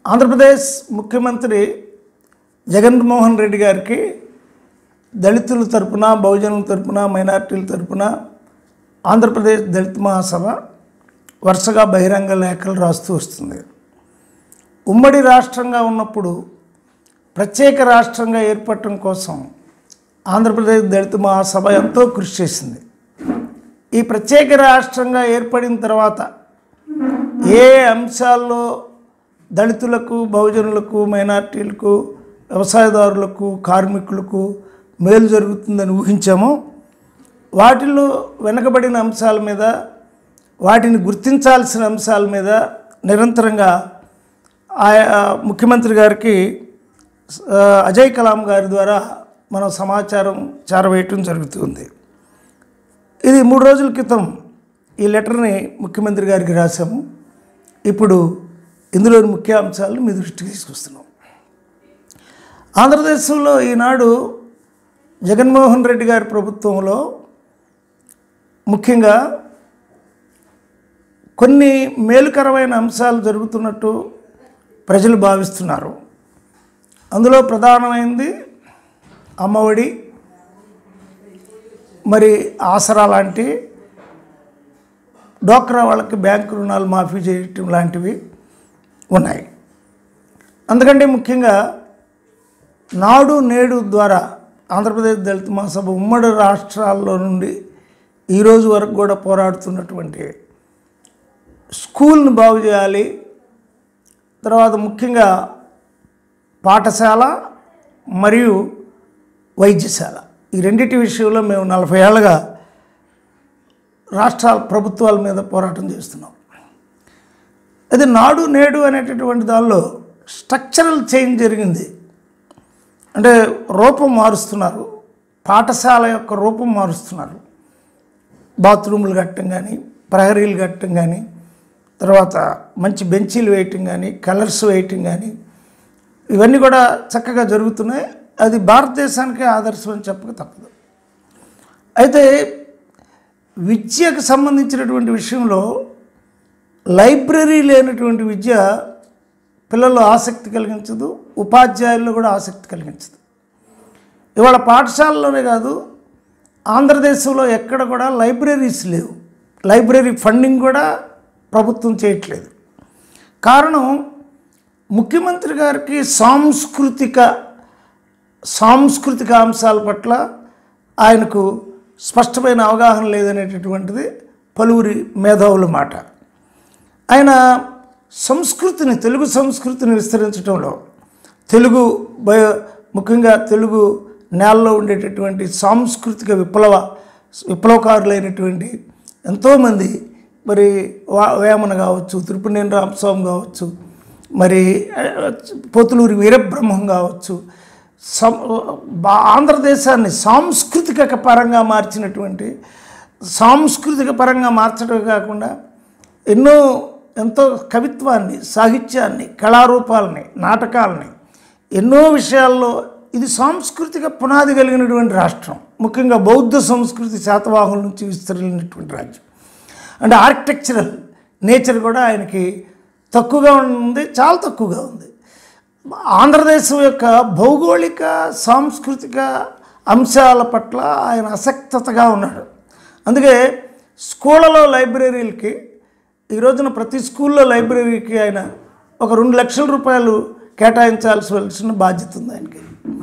ఆంధ్రప్రదేశ్ ముఖ్యమంత్రి జగన్మోహన్ రెడ్డి గారికి దళితుల తరపున బహుజనుల తరపున మైనార్టీల తరపున ఆంధ్రప్రదేశ్ దళిత మహాసభ వరుసగా బహిరంగ లేఖలు రాస్తూ వస్తుంది ఉమ్మడి రాష్ట్రంగా ఉన్నప్పుడు ప్రత్యేక రాష్ట్రంగా ఏర్పడటం కోసం ఆంధ్రప్రదేశ్ దళిత మహాసభ ఎంతో కృషి చేసింది ఈ ప్రత్యేక రాష్ట్రంగా ఏర్పడిన తర్వాత ఏ అంశాల్లో దళితులకు బహుజనులకు మైనార్టీలకు వ్యవసాయదారులకు కార్మికులకు మేలు జరుగుతుందని ఊహించామో వాటిలో వెనకబడిన అంశాల మీద వాటిని గుర్తించాల్సిన అంశాల మీద నిరంతరంగా ఆయా ముఖ్యమంత్రి గారికి ఆ, అజయ్ కలాం గారి ద్వారా మనం సమాచారం చేరవేయటం జరుగుతుంది ఇది మూడు రోజుల క్రితం ఈ లెటర్ని ముఖ్యమంత్రి గారికి రాశాము ఇప్పుడు ఇందులోని ముఖ్య అంశాలను మీ దృష్టికి తీసుకొస్తున్నాం ఆంధ్రదేశంలో ఈనాడు జగన్మోహన్ రెడ్డి గారి ప్రభుత్వంలో ముఖ్యంగా కొన్ని మేలుకరమైన అంశాలు జరుగుతున్నట్టు ప్రజలు భావిస్తున్నారు అందులో ప్రధానమైనది అమ్మఒడి మరి ఆసరా లాంటి డోక్రా వాళ్ళకి బ్యాంకు రుణాలు మాఫీ చేయటం లాంటివి ఉన్నాయి అందుకంటే ముఖ్యంగా నాడు నేడు ద్వారా ఆంధ్రప్రదేశ్ దళిత మహాసభ ఉమ్మడి రాష్ట్రాల్లో నుండి ఈరోజు వరకు కూడా పోరాడుతున్నటువంటి స్కూల్ని బాగు చేయాలి తర్వాత ముఖ్యంగా పాఠశాల మరియు వైద్యశాల ఈ రెండింటి విషయంలో మేము నలభై ఏళ్ళగా రాష్ట్రాల ప్రభుత్వాల మీద పోరాటం చేస్తున్నాం అది నాడు నేడు అనేటటువంటి దానిలో స్ట్రక్చరల్ చేంజ్ జరిగింది అంటే రూపం మారుస్తున్నారు పాఠశాల యొక్క రూపం మారుస్తున్నారు బాత్రూములు కట్టడం కానీ ప్రహరీలు కట్టడం కానీ తర్వాత మంచి బెంచీలు వేయటం కానీ కలర్స్ వేయటం కానీ ఇవన్నీ కూడా చక్కగా జరుగుతున్నాయి అది భారతదేశానికే ఆదర్శం అని చెప్పక తప్పదు అయితే విద్యకు సంబంధించినటువంటి విషయంలో లైబ్రరీ లేనటువంటి విద్య పిల్లల్లో ఆసక్తి కలిగించదు ఉపాధ్యాయుల్లో కూడా ఆసక్తి కలిగించదు ఇవాళ పాఠశాలలోనే కాదు ఆంధ్రదేశంలో ఎక్కడ కూడా లైబ్రరీస్ లేవు లైబ్రరీ ఫండింగ్ కూడా ప్రభుత్వం చేయట్లేదు కారణం ముఖ్యమంత్రి గారికి సాంస్కృతిక సాంస్కృతిక అంశాల పట్ల ఆయనకు స్పష్టమైన అవగాహన లేదనేటటువంటిది పలువురి మేధావుల మాట ఆయన సంస్కృతిని తెలుగు సంస్కృతిని విస్తరించడంలో తెలుగు బయ ముఖ్యంగా తెలుగు నేలలో ఉండేటటువంటి సాంస్కృతిక విప్లవ విప్లవకారులైనటువంటి ఎంతోమంది మరి వా వేమన కావచ్చు తిరుపతినేని రామస్వామి కావచ్చు మరి ఆ, పోతులూరి వీరబ్రహ్మం కావచ్చు సం బా- ఆంధ్రదేశాన్ని సాంస్కృతిక పరంగా మార్చినటువంటి సాంస్కృతిక పరంగా మార్చడమే కాకుండా ఎన్నో ఎంతో కవిత్వాన్ని సాహిత్యాన్ని కళారూపాలని నాటకాలని ఎన్నో విషయాల్లో ఇది సాంస్కృతిక పునాది కలిగినటువంటి రాష్ట్రం ముఖ్యంగా బౌద్ధ సంస్కృతి శాతవాహుల నుంచి విస్తరినటువంటి రాజ్యం అంటే ఆర్కిటెక్చరల్ నేచర్ కూడా ఆయనకి తక్కువగా ఉంది చాలా తక్కువగా ఉంది ఆంధ్రదేశం యొక్క భౌగోళిక సాంస్కృతిక అంశాల పట్ల ఆయన అసక్తతగా ఉన్నాడు అందుకే స్కూళ్ళలో లైబ్రరీలకి ఈ రోజున ప్రతి స్కూల్లో లైబ్రరీకి ఆయన ఒక రెండు లక్షల రూపాయలు కేటాయించాల్సిన బాధ్యత ఉంది ఆయనకి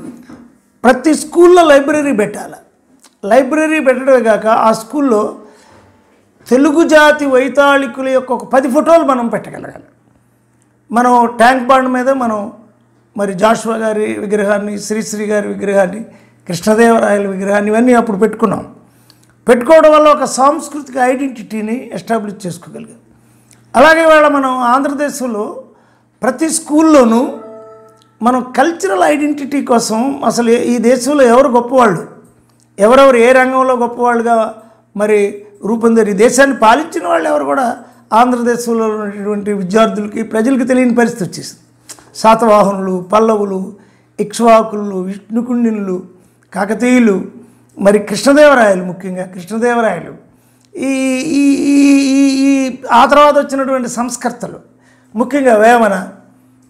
ప్రతి స్కూల్లో లైబ్రరీ పెట్టాలి లైబ్రరీ పెట్టడమే కాక ఆ స్కూల్లో తెలుగు జాతి వైతాళికుల యొక్క ఒక పది ఫోటోలు మనం పెట్టగలగాలి మనం ట్యాంక్ బాండ్ మీద మనం మరి జాషువా గారి విగ్రహాన్ని శ్రీశ్రీ గారి విగ్రహాన్ని కృష్ణదేవరాయల విగ్రహాన్ని ఇవన్నీ అప్పుడు పెట్టుకున్నాం పెట్టుకోవడం వల్ల ఒక సాంస్కృతిక ఐడెంటిటీని ఎస్టాబ్లిష్ చేసుకోగలిగాం అలాగే వాళ్ళ మనం ఆంధ్రదేశంలో ప్రతి స్కూల్లోనూ మనం కల్చరల్ ఐడెంటిటీ కోసం అసలు ఏ- ఈ దేశంలో ఎవరు గొప్పవాళ్ళు ఎవరెవరు ఏ రంగంలో గొప్పవాళ్ళుగా మరి రూపొందారు ఈ దేశాన్ని పాలించిన వాళ్ళు ఎవరు కూడా ఆంధ్రదేశంలో ఉన్నటువంటి విద్యార్థులకి ప్రజలకి తెలియని పరిస్థితి వచ్చేసింది శాతవాహనులు పల్లవులు ఇక్ష్వాకులు విష్ణుకుండినులు కాకతీయులు మరి కృష్ణదేవరాయలు ముఖ్యంగా కృష్ణదేవరాయలు ఈ ఈ ఈ ఈ- ఈ ఆ తర్వాత వచ్చినటువంటి సంస్కర్తలు ముఖ్యంగా వేమన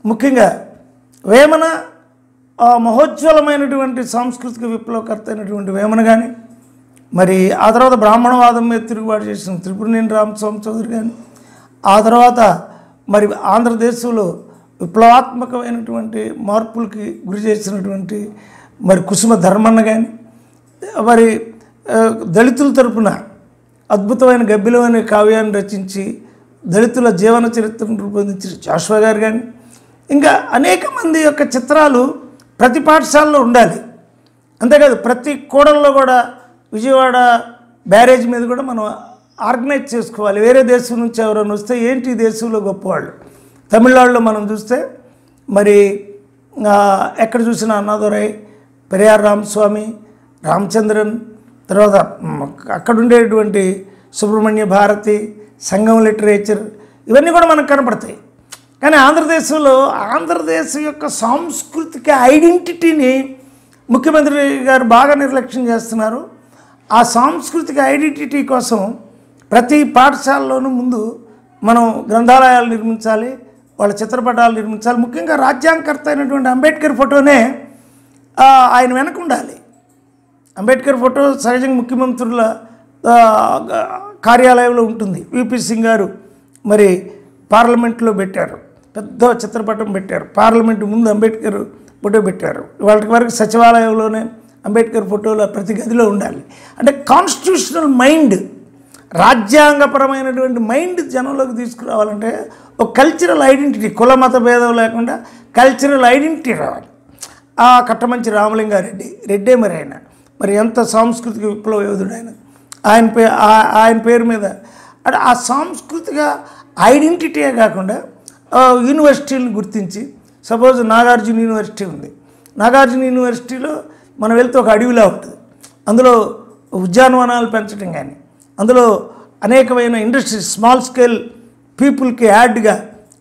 ముఖ్యంగా వేమన ఆ మహోజ్వలమైనటువంటి సాంస్కృతిక విప్లవకర్త అయినటువంటి వేమన కానీ మరి ఆ తర్వాత బ్రాహ్మణవాదం మీద తిరుగుబాటు చేసిన త్రిపురనేని రామస్వామి చౌదరి కానీ ఆ తర్వాత మరి ఆంధ్రదేశంలో విప్లవాత్మకమైనటువంటి మార్పులకి గురి చేసినటువంటి మరి కుసుమ ధర్మన్న కానీ మరి ఆ, దళితుల తరపున అద్భుతమైన గబ్బిలమైన కావ్యాన్ని రచించి దళితుల జీవన చరిత్రను రూపొందించిన జాషువా గారు కానీ ఇంకా అనేక మంది యొక్క చిత్రాలు ప్రతి పాఠశాలలో ఉండాలి అంతేకాదు ప్రతి కూడల్లో కూడా విజయవాడ బ్యారేజ్ మీద కూడా మనం ఆర్గనైజ్ చేసుకోవాలి వేరే దేశం నుంచి ఎవరైనా వస్తే ఏంటి ఈ దేశంలో గొప్పవాళ్ళు తమిళనాడులో మనం చూస్తే మరి ఆ, ఎక్కడ చూసినా అన్నాదురై పెరియార్ రామస్వామి రామచంద్రన్ తర్వాత మ్, అక్కడ ఉండేటువంటి సుబ్రహ్మణ్య భారతి సంగం లిటరేచర్ ఇవన్నీ కూడా మనకు కనపడతాయి కానీ ఆంధ్రదేశంలో ఆంధ్రదేశం యొక్క సాంస్కృతిక ఐడెంటిటీని ముఖ్యమంత్రి గారు బాగా నిర్లక్ష్యం చేస్తున్నారు ఆ సాంస్కృతిక ఐడెంటిటీ కోసం ప్రతి పాఠశాలలోనూ ముందు మనం గ్రంథాలయాలు నిర్మించాలి వాళ్ళ చిత్రపటాలు నిర్మించాలి ముఖ్యంగా రాజ్యాంగకర్త అయినటువంటి అంబేద్కర్ ఫోటోనే ఆ, ఆయన వెనక ఉండాలి అంబేద్కర్ ఫోటో సహజంగా ముఖ్యమంత్రుల ఆ, కార్యాలయంలో ఉంటుంది విపి సింగ్ గారు మరి పార్లమెంట్లో పెట్టారు పెద్ద చిత్రపటం పెట్టారు పార్లమెంట్ ముందు అంబేద్కర్ ఫోటో పెట్టారు వాళ్ళ వరకు సచివాలయంలోనే అంబేద్కర్ ఫోటోలు ప్రతి గదిలో ఉండాలి అంటే కాన్స్టిట్యూషనల్ మైండ్ రాజ్యాంగపరమైనటువంటి మైండ్ జనంలోకి తీసుకురావాలంటే ఒక కల్చరల్ ఐడెంటిటీ కుల మత భేదం లేకుండా కల్చరల్ ఐడెంటిటీ రావాలి ఆ కట్టమంచి రామలింగారెడ్డి రెడ్డే మరి ఆయన మరి ఎంత సాంస్కృతిక విప్లవ యోధుడు ఆయన ఆయన పే ఆ- ఆయన పేరు మీద అంటే ఆ సాంస్కృతిక ఐడెంటిటీయే కాకుండా ఆ, యూనివర్సిటీలను గుర్తించి సపోజ్ నాగార్జున యూనివర్సిటీ ఉంది నాగార్జున యూనివర్సిటీలో మనం వెళ్తే ఒక అడవిలా ఉంటుంది అందులో ఉద్యానవనాలు పెంచడం కానీ అందులో అనేకమైన ఇండస్ట్రీస్ స్మాల్ స్కేల్ పీపుల్కి యాడ్గా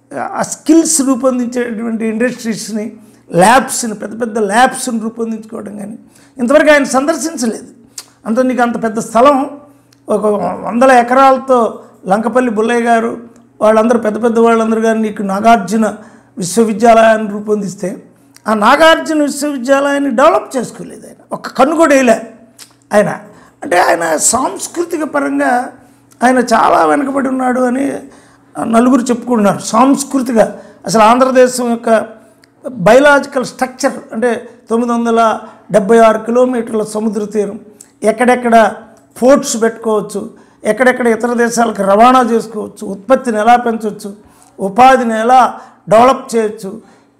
ఆ స్కిల్స్ రూపొందించేటువంటి ఇండస్ట్రీస్ని ల్యాబ్స్ని పెద్ద పెద్ద ల్యాబ్స్ని రూపొందించుకోవడం కానీ ఇంతవరకు ఆయన సందర్శించలేదు అంత నీకు అంత పెద్ద స్థలం ఒక వందల ఎకరాలతో లంకపల్లి బుల్లయ్య గారు వాళ్ళందరూ పెద్ద పెద్ద వాళ్ళందరూ కానీ నీకు నాగార్జున విశ్వవిద్యాలయాన్ని రూపొందిస్తే ఆ నాగార్జున విశ్వవిద్యాలయాన్ని డెవలప్ చేసుకోలేదు ఆయన ఒక్క కన్ను కూడా వేయలే ఆయన అంటే ఆయన సాంస్కృతిక పరంగా ఆయన చాలా వెనకబడి ఉన్నాడు అని నలుగురు చెప్పుకుంటున్నారు సాంస్కృతిక అసలు ఆంధ్రదేశం యొక్క బయలాజికల్ స్ట్రక్చర్ అంటే తొమ్మిది వందల డెబ్బై ఆరు కిలోమీటర్ల సముద్ర తీరం ఎక్కడెక్కడ పోర్ట్స్ పెట్టుకోవచ్చు ఎక్కడెక్కడ ఇతర దేశాలకు రవాణా చేసుకోవచ్చు ఉత్పత్తిని ఎలా పెంచవచ్చు ఉపాధిని ఎలా డెవలప్ చేయొచ్చు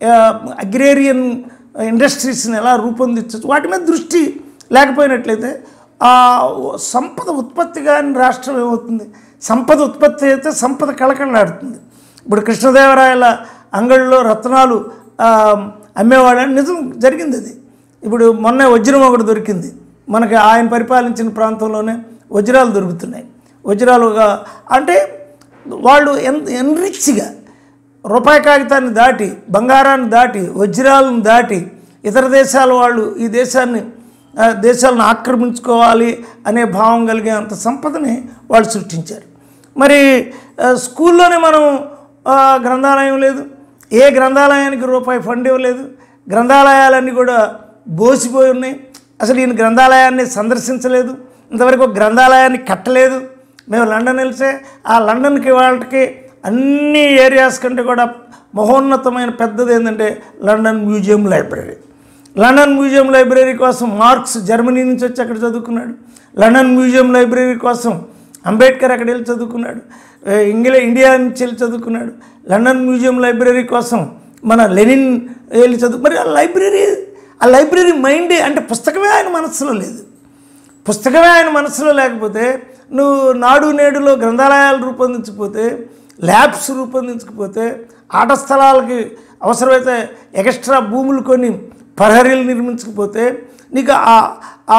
అగ్రేరియన్ ఇండస్ట్రీస్ని ఎలా రూపొందించవచ్చు వాటి మీద దృష్టి లేకపోయినట్లయితే ఆ సంపద ఉత్పత్తి కాని రాష్ట్రం ఏమవుతుంది సంపద ఉత్పత్తి అయితే సంపద కళకళలాడుతుంది ఇప్పుడు కృష్ణదేవరాయల అంగడిలో రత్నాలు ఆ, అమ్మేవాడని నిజం జరిగింది అది ఇప్పుడు మొన్న వజ్రం ఒకటి దొరికింది మనకి ఆయన పరిపాలించిన ప్రాంతంలోనే వజ్రాలు దొరుకుతున్నాయి వజ్రాలు ఒక- అంటే వాళ్ళు ఎంత ఎన్రిచ్గా రూపాయి కాగితాన్ని దాటి బంగారాన్ని దాటి వజ్రాలను దాటి ఇతర దేశాల వాళ్ళు ఈ దేశాన్ని ఆ, దేశాలను ఆక్రమించుకోవాలి అనే భావం కలిగే అంత సంపదని వాళ్ళు సృష్టించారు మరి ఆ, స్కూల్లోనే మనం ఆ, గ్రంథాలయం లేదు ఏ గ్రంథాలయానికి రూపాయి ఫండ్ ఇవ్వలేదు గ్రంథాలయాలన్నీ కూడా బోసిపోయి ఉన్నాయి అసలు ఈయన గ్రంథాలయాన్ని సందర్శించలేదు ఇంతవరకు ఒక గ్రంథాలయాన్ని కట్టలేదు మేము లండన్ వెళ్తే ఆ లండన్కి వాళ్ళకి అన్ని ఏరియాస్ కంటే కూడా మహోన్నతమైన పెద్దది ఏంటంటే London museum library London museum library కోసం మార్క్స్ జర్మనీ నుంచి వచ్చి అక్కడ చదువుకున్నాడు లండన్ మ్యూజియం లైబ్రరీ కోసం అంబేద్కర్ అక్కడ వెళ్ళి చదువుకున్నాడు ఏ, ఇంగ్లే ఇండియా నుంచి వెళ్ళి చదువుకున్నాడు లండన్ మ్యూజియం లైబ్రరీ కోసం మన లెనిన్ వెళ్ళి చదువు మరి ఆ లైబ్రరీ ఆ లైబ్రరీ మైండ్ అంటే పుస్తకమే ఆయన మనస్సులో లేదు పుస్తకమే ఆయన మనసులో లేకపోతే నువ్వు నాడు నేడులో గ్రంథాలయాలు రూపొందించకపోతే ల్యాబ్స్ రూపొందించకపోతే ఆట స్థలాలకి అవసరమైతే ఎక్స్ట్రా భూములు కొని ప్రహరీలు నిర్మించకపోతే నీకు ఆ- ఆ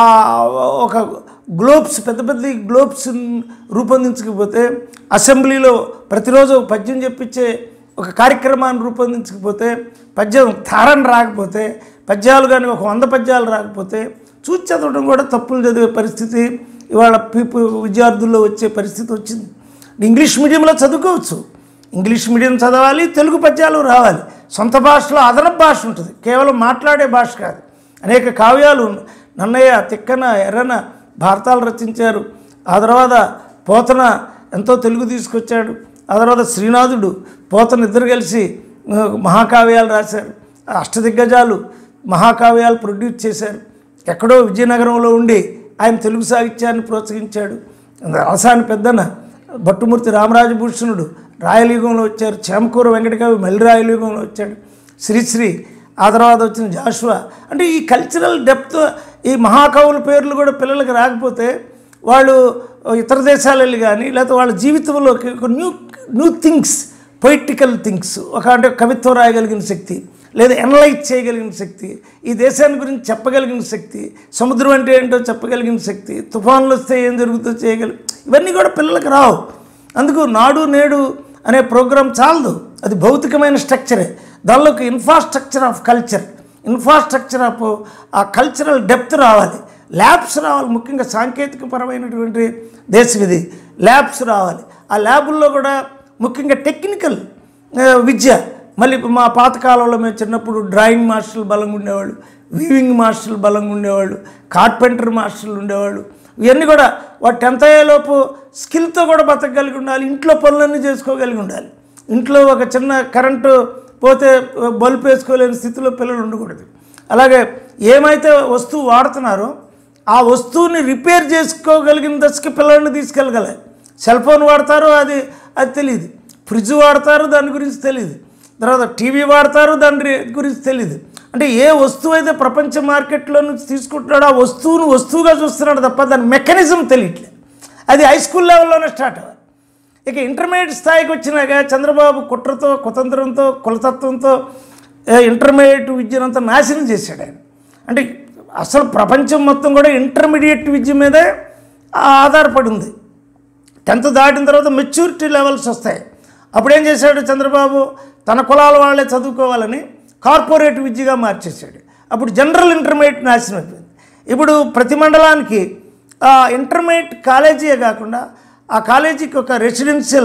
ఒక గ్లోబ్స్ పెద్ద పెద్ద గ్లోబ్స్ రూపొందించకపోతే అసెంబ్లీలో ప్రతిరోజు ఒక పద్యం చెప్పించే ఒక కార్యక్రమాన్ని రూపొందించకపోతే పద్యం ధారణ రాకపోతే పద్యాలు కానీ ఒక వంద పద్యాలు రాకపోతే చూసి చదవడం కూడా తప్పులు చదివే పరిస్థితి ఇవాళ పీపుల్ విద్యార్థుల్లో వచ్చే పరిస్థితి వచ్చింది ఇంగ్లీష్ మీడియంలో చదువుకోవచ్చు ఇంగ్లీష్ మీడియం చదవాలి తెలుగు పద్యాలు రావాలి సొంత భాషలో అదనపు భాష ఉంటుంది కేవలం మాట్లాడే భాష కాదు అనేక కావ్యాలు నన్నయ్య తిక్కన ఎర్రన భారతాలు రచించారు ఆ తర్వాత పోతన ఎంతో తెలుగు తీసుకొచ్చాడు ఆ తర్వాత శ్రీనాథుడు పోతన ఇద్దరు కలిసి ఆ, మహాకావ్యాలు రాశారు ఆ అష్టదిగ్గజాలు మహాకావ్యాలు ప్రొడ్యూస్ చేశారు ఎక్కడో విజయనగరంలో ఉండి ఆయన తెలుగు సాహిత్యాన్ని ప్రోత్సహించాడు అవసాని పెద్దన భట్టుమూర్తి రామరాజభూషణుడు రాయలయుగంలో వచ్చారు చేమకూర వెంకటకవి మల్లి రాయలయుగంలో వచ్చాడు శ్రీశ్రీ ఆ తర్వాత వచ్చిన జాషువా అంటే ఈ కల్చరల్ డెప్త్ ఈ మహాకవుల పేర్లు కూడా పిల్లలకు రాకపోతే వాళ్ళు ఇతర దేశాలు వెళ్ళి కానీ లేకపోతే వాళ్ళ జీవితంలోకి ఒక new new things poetical things ఒక అంటే కవిత్వం రాయగలిగిన శక్తి లేదా ఎనలైజ్ చేయగలిగిన శక్తి ఈ దేశాన్ని గురించి చెప్పగలిగిన శక్తి సముద్రం అంటే ఏంటో చెప్పగలిగిన శక్తి తుఫాన్లు వస్తే ఏం జరుగుతుందో చేయగలి ఇవన్నీ కూడా పిల్లలకు రావు అందుకు నాడు నేడు అనే ప్రోగ్రాం చాలదు అది భౌతికమైన స్ట్రక్చరే దానిలోకి infrastructure of culture infrastructure of ఆ కల్చరల్ డెప్త్ రావాలి ల్యాబ్స్ రావాలి ముఖ్యంగా సాంకేతికపరమైనటువంటి దేశం ఇది ల్యాబ్స్ రావాలి ఆ ల్యాబుల్లో కూడా ముఖ్యంగా టెక్నికల్ ఆ, విద్య మళ్ళీ మా పాతకాలంలో మేము చిన్నప్పుడు డ్రాయింగ్ మాస్టర్లు బలంగా ఉండేవాళ్ళు వీవింగ్ మాస్టర్లు బలంగా ఉండేవాళ్ళు కార్పెంటర్ మాస్టర్లు ఉండేవాళ్ళు ఇవన్నీ కూడా వాడు టెన్త్ అయ్యేలోపు స్కిల్తో కూడా బతకగలిగి ఉండాలి ఇంట్లో పనులన్నీ చేసుకోగలిగి ఉండాలి ఇంట్లో ఒక చిన్న కరెంటు పోతే బల్బ్ వేసుకోలేని స్థితిలో పిల్లలు ఉండకూడదు అలాగే ఏమైతే వస్తువు వాడుతున్నారో ఆ వస్తువుని రిపేర్ చేసుకోగలిగిన దశకి పిల్లల్ని తీసుకెళ్ళగలరు సెల్ ఫోన్ వాడతారు అది అది తెలియదు ఫ్రిడ్జ్ వాడతారు దాని గురించి తెలియదు తర్వాత టీవీ వాడతారు దాని రి- గురించి తెలియదు అంటే ఏ వస్తువు అయితే ప్రపంచ మార్కెట్లో నుంచి తీసుకుంటున్నాడో ఆ వస్తువును వస్తువుగా చూస్తున్నాడు తప్ప దాని మెకానిజం తెలియట్లేదు అది హై స్కూల్ లెవెల్లోనే స్టార్ట్ అవ్వాలి ఇక ఇంటర్మీడియట్ స్థాయికి వచ్చినాక చంద్రబాబు కుట్రతో కుతంత్రంతో కులతత్వంతో ఏ, ఇంటర్మీడియట్ విద్యనంతా నాశనం చేశాడు ఆయన అంటే అసలు ప్రపంచం మొత్తం కూడా ఇంటర్మీడియట్ విద్య మీదే ఆధారపడి ఉంది టెన్త్ దాటిన తర్వాత మెచ్యూరిటీ లెవెల్స్ వస్తాయి అప్పుడు ఏం చేశాడు చంద్రబాబు తన కులాల వాళ్ళే చదువుకోవాలని కార్పొరేట్ విద్యగా మార్చేశాడు అప్పుడు జనరల్ ఇంటర్మీడియట్ నాశనం అయిపోయింది ఇప్పుడు ప్రతి మండలానికి ఆ ఇంటర్మీడియట్ కాలేజీయే కాకుండా ఆ కాలేజీకి ఒక రెసిడెన్షియల్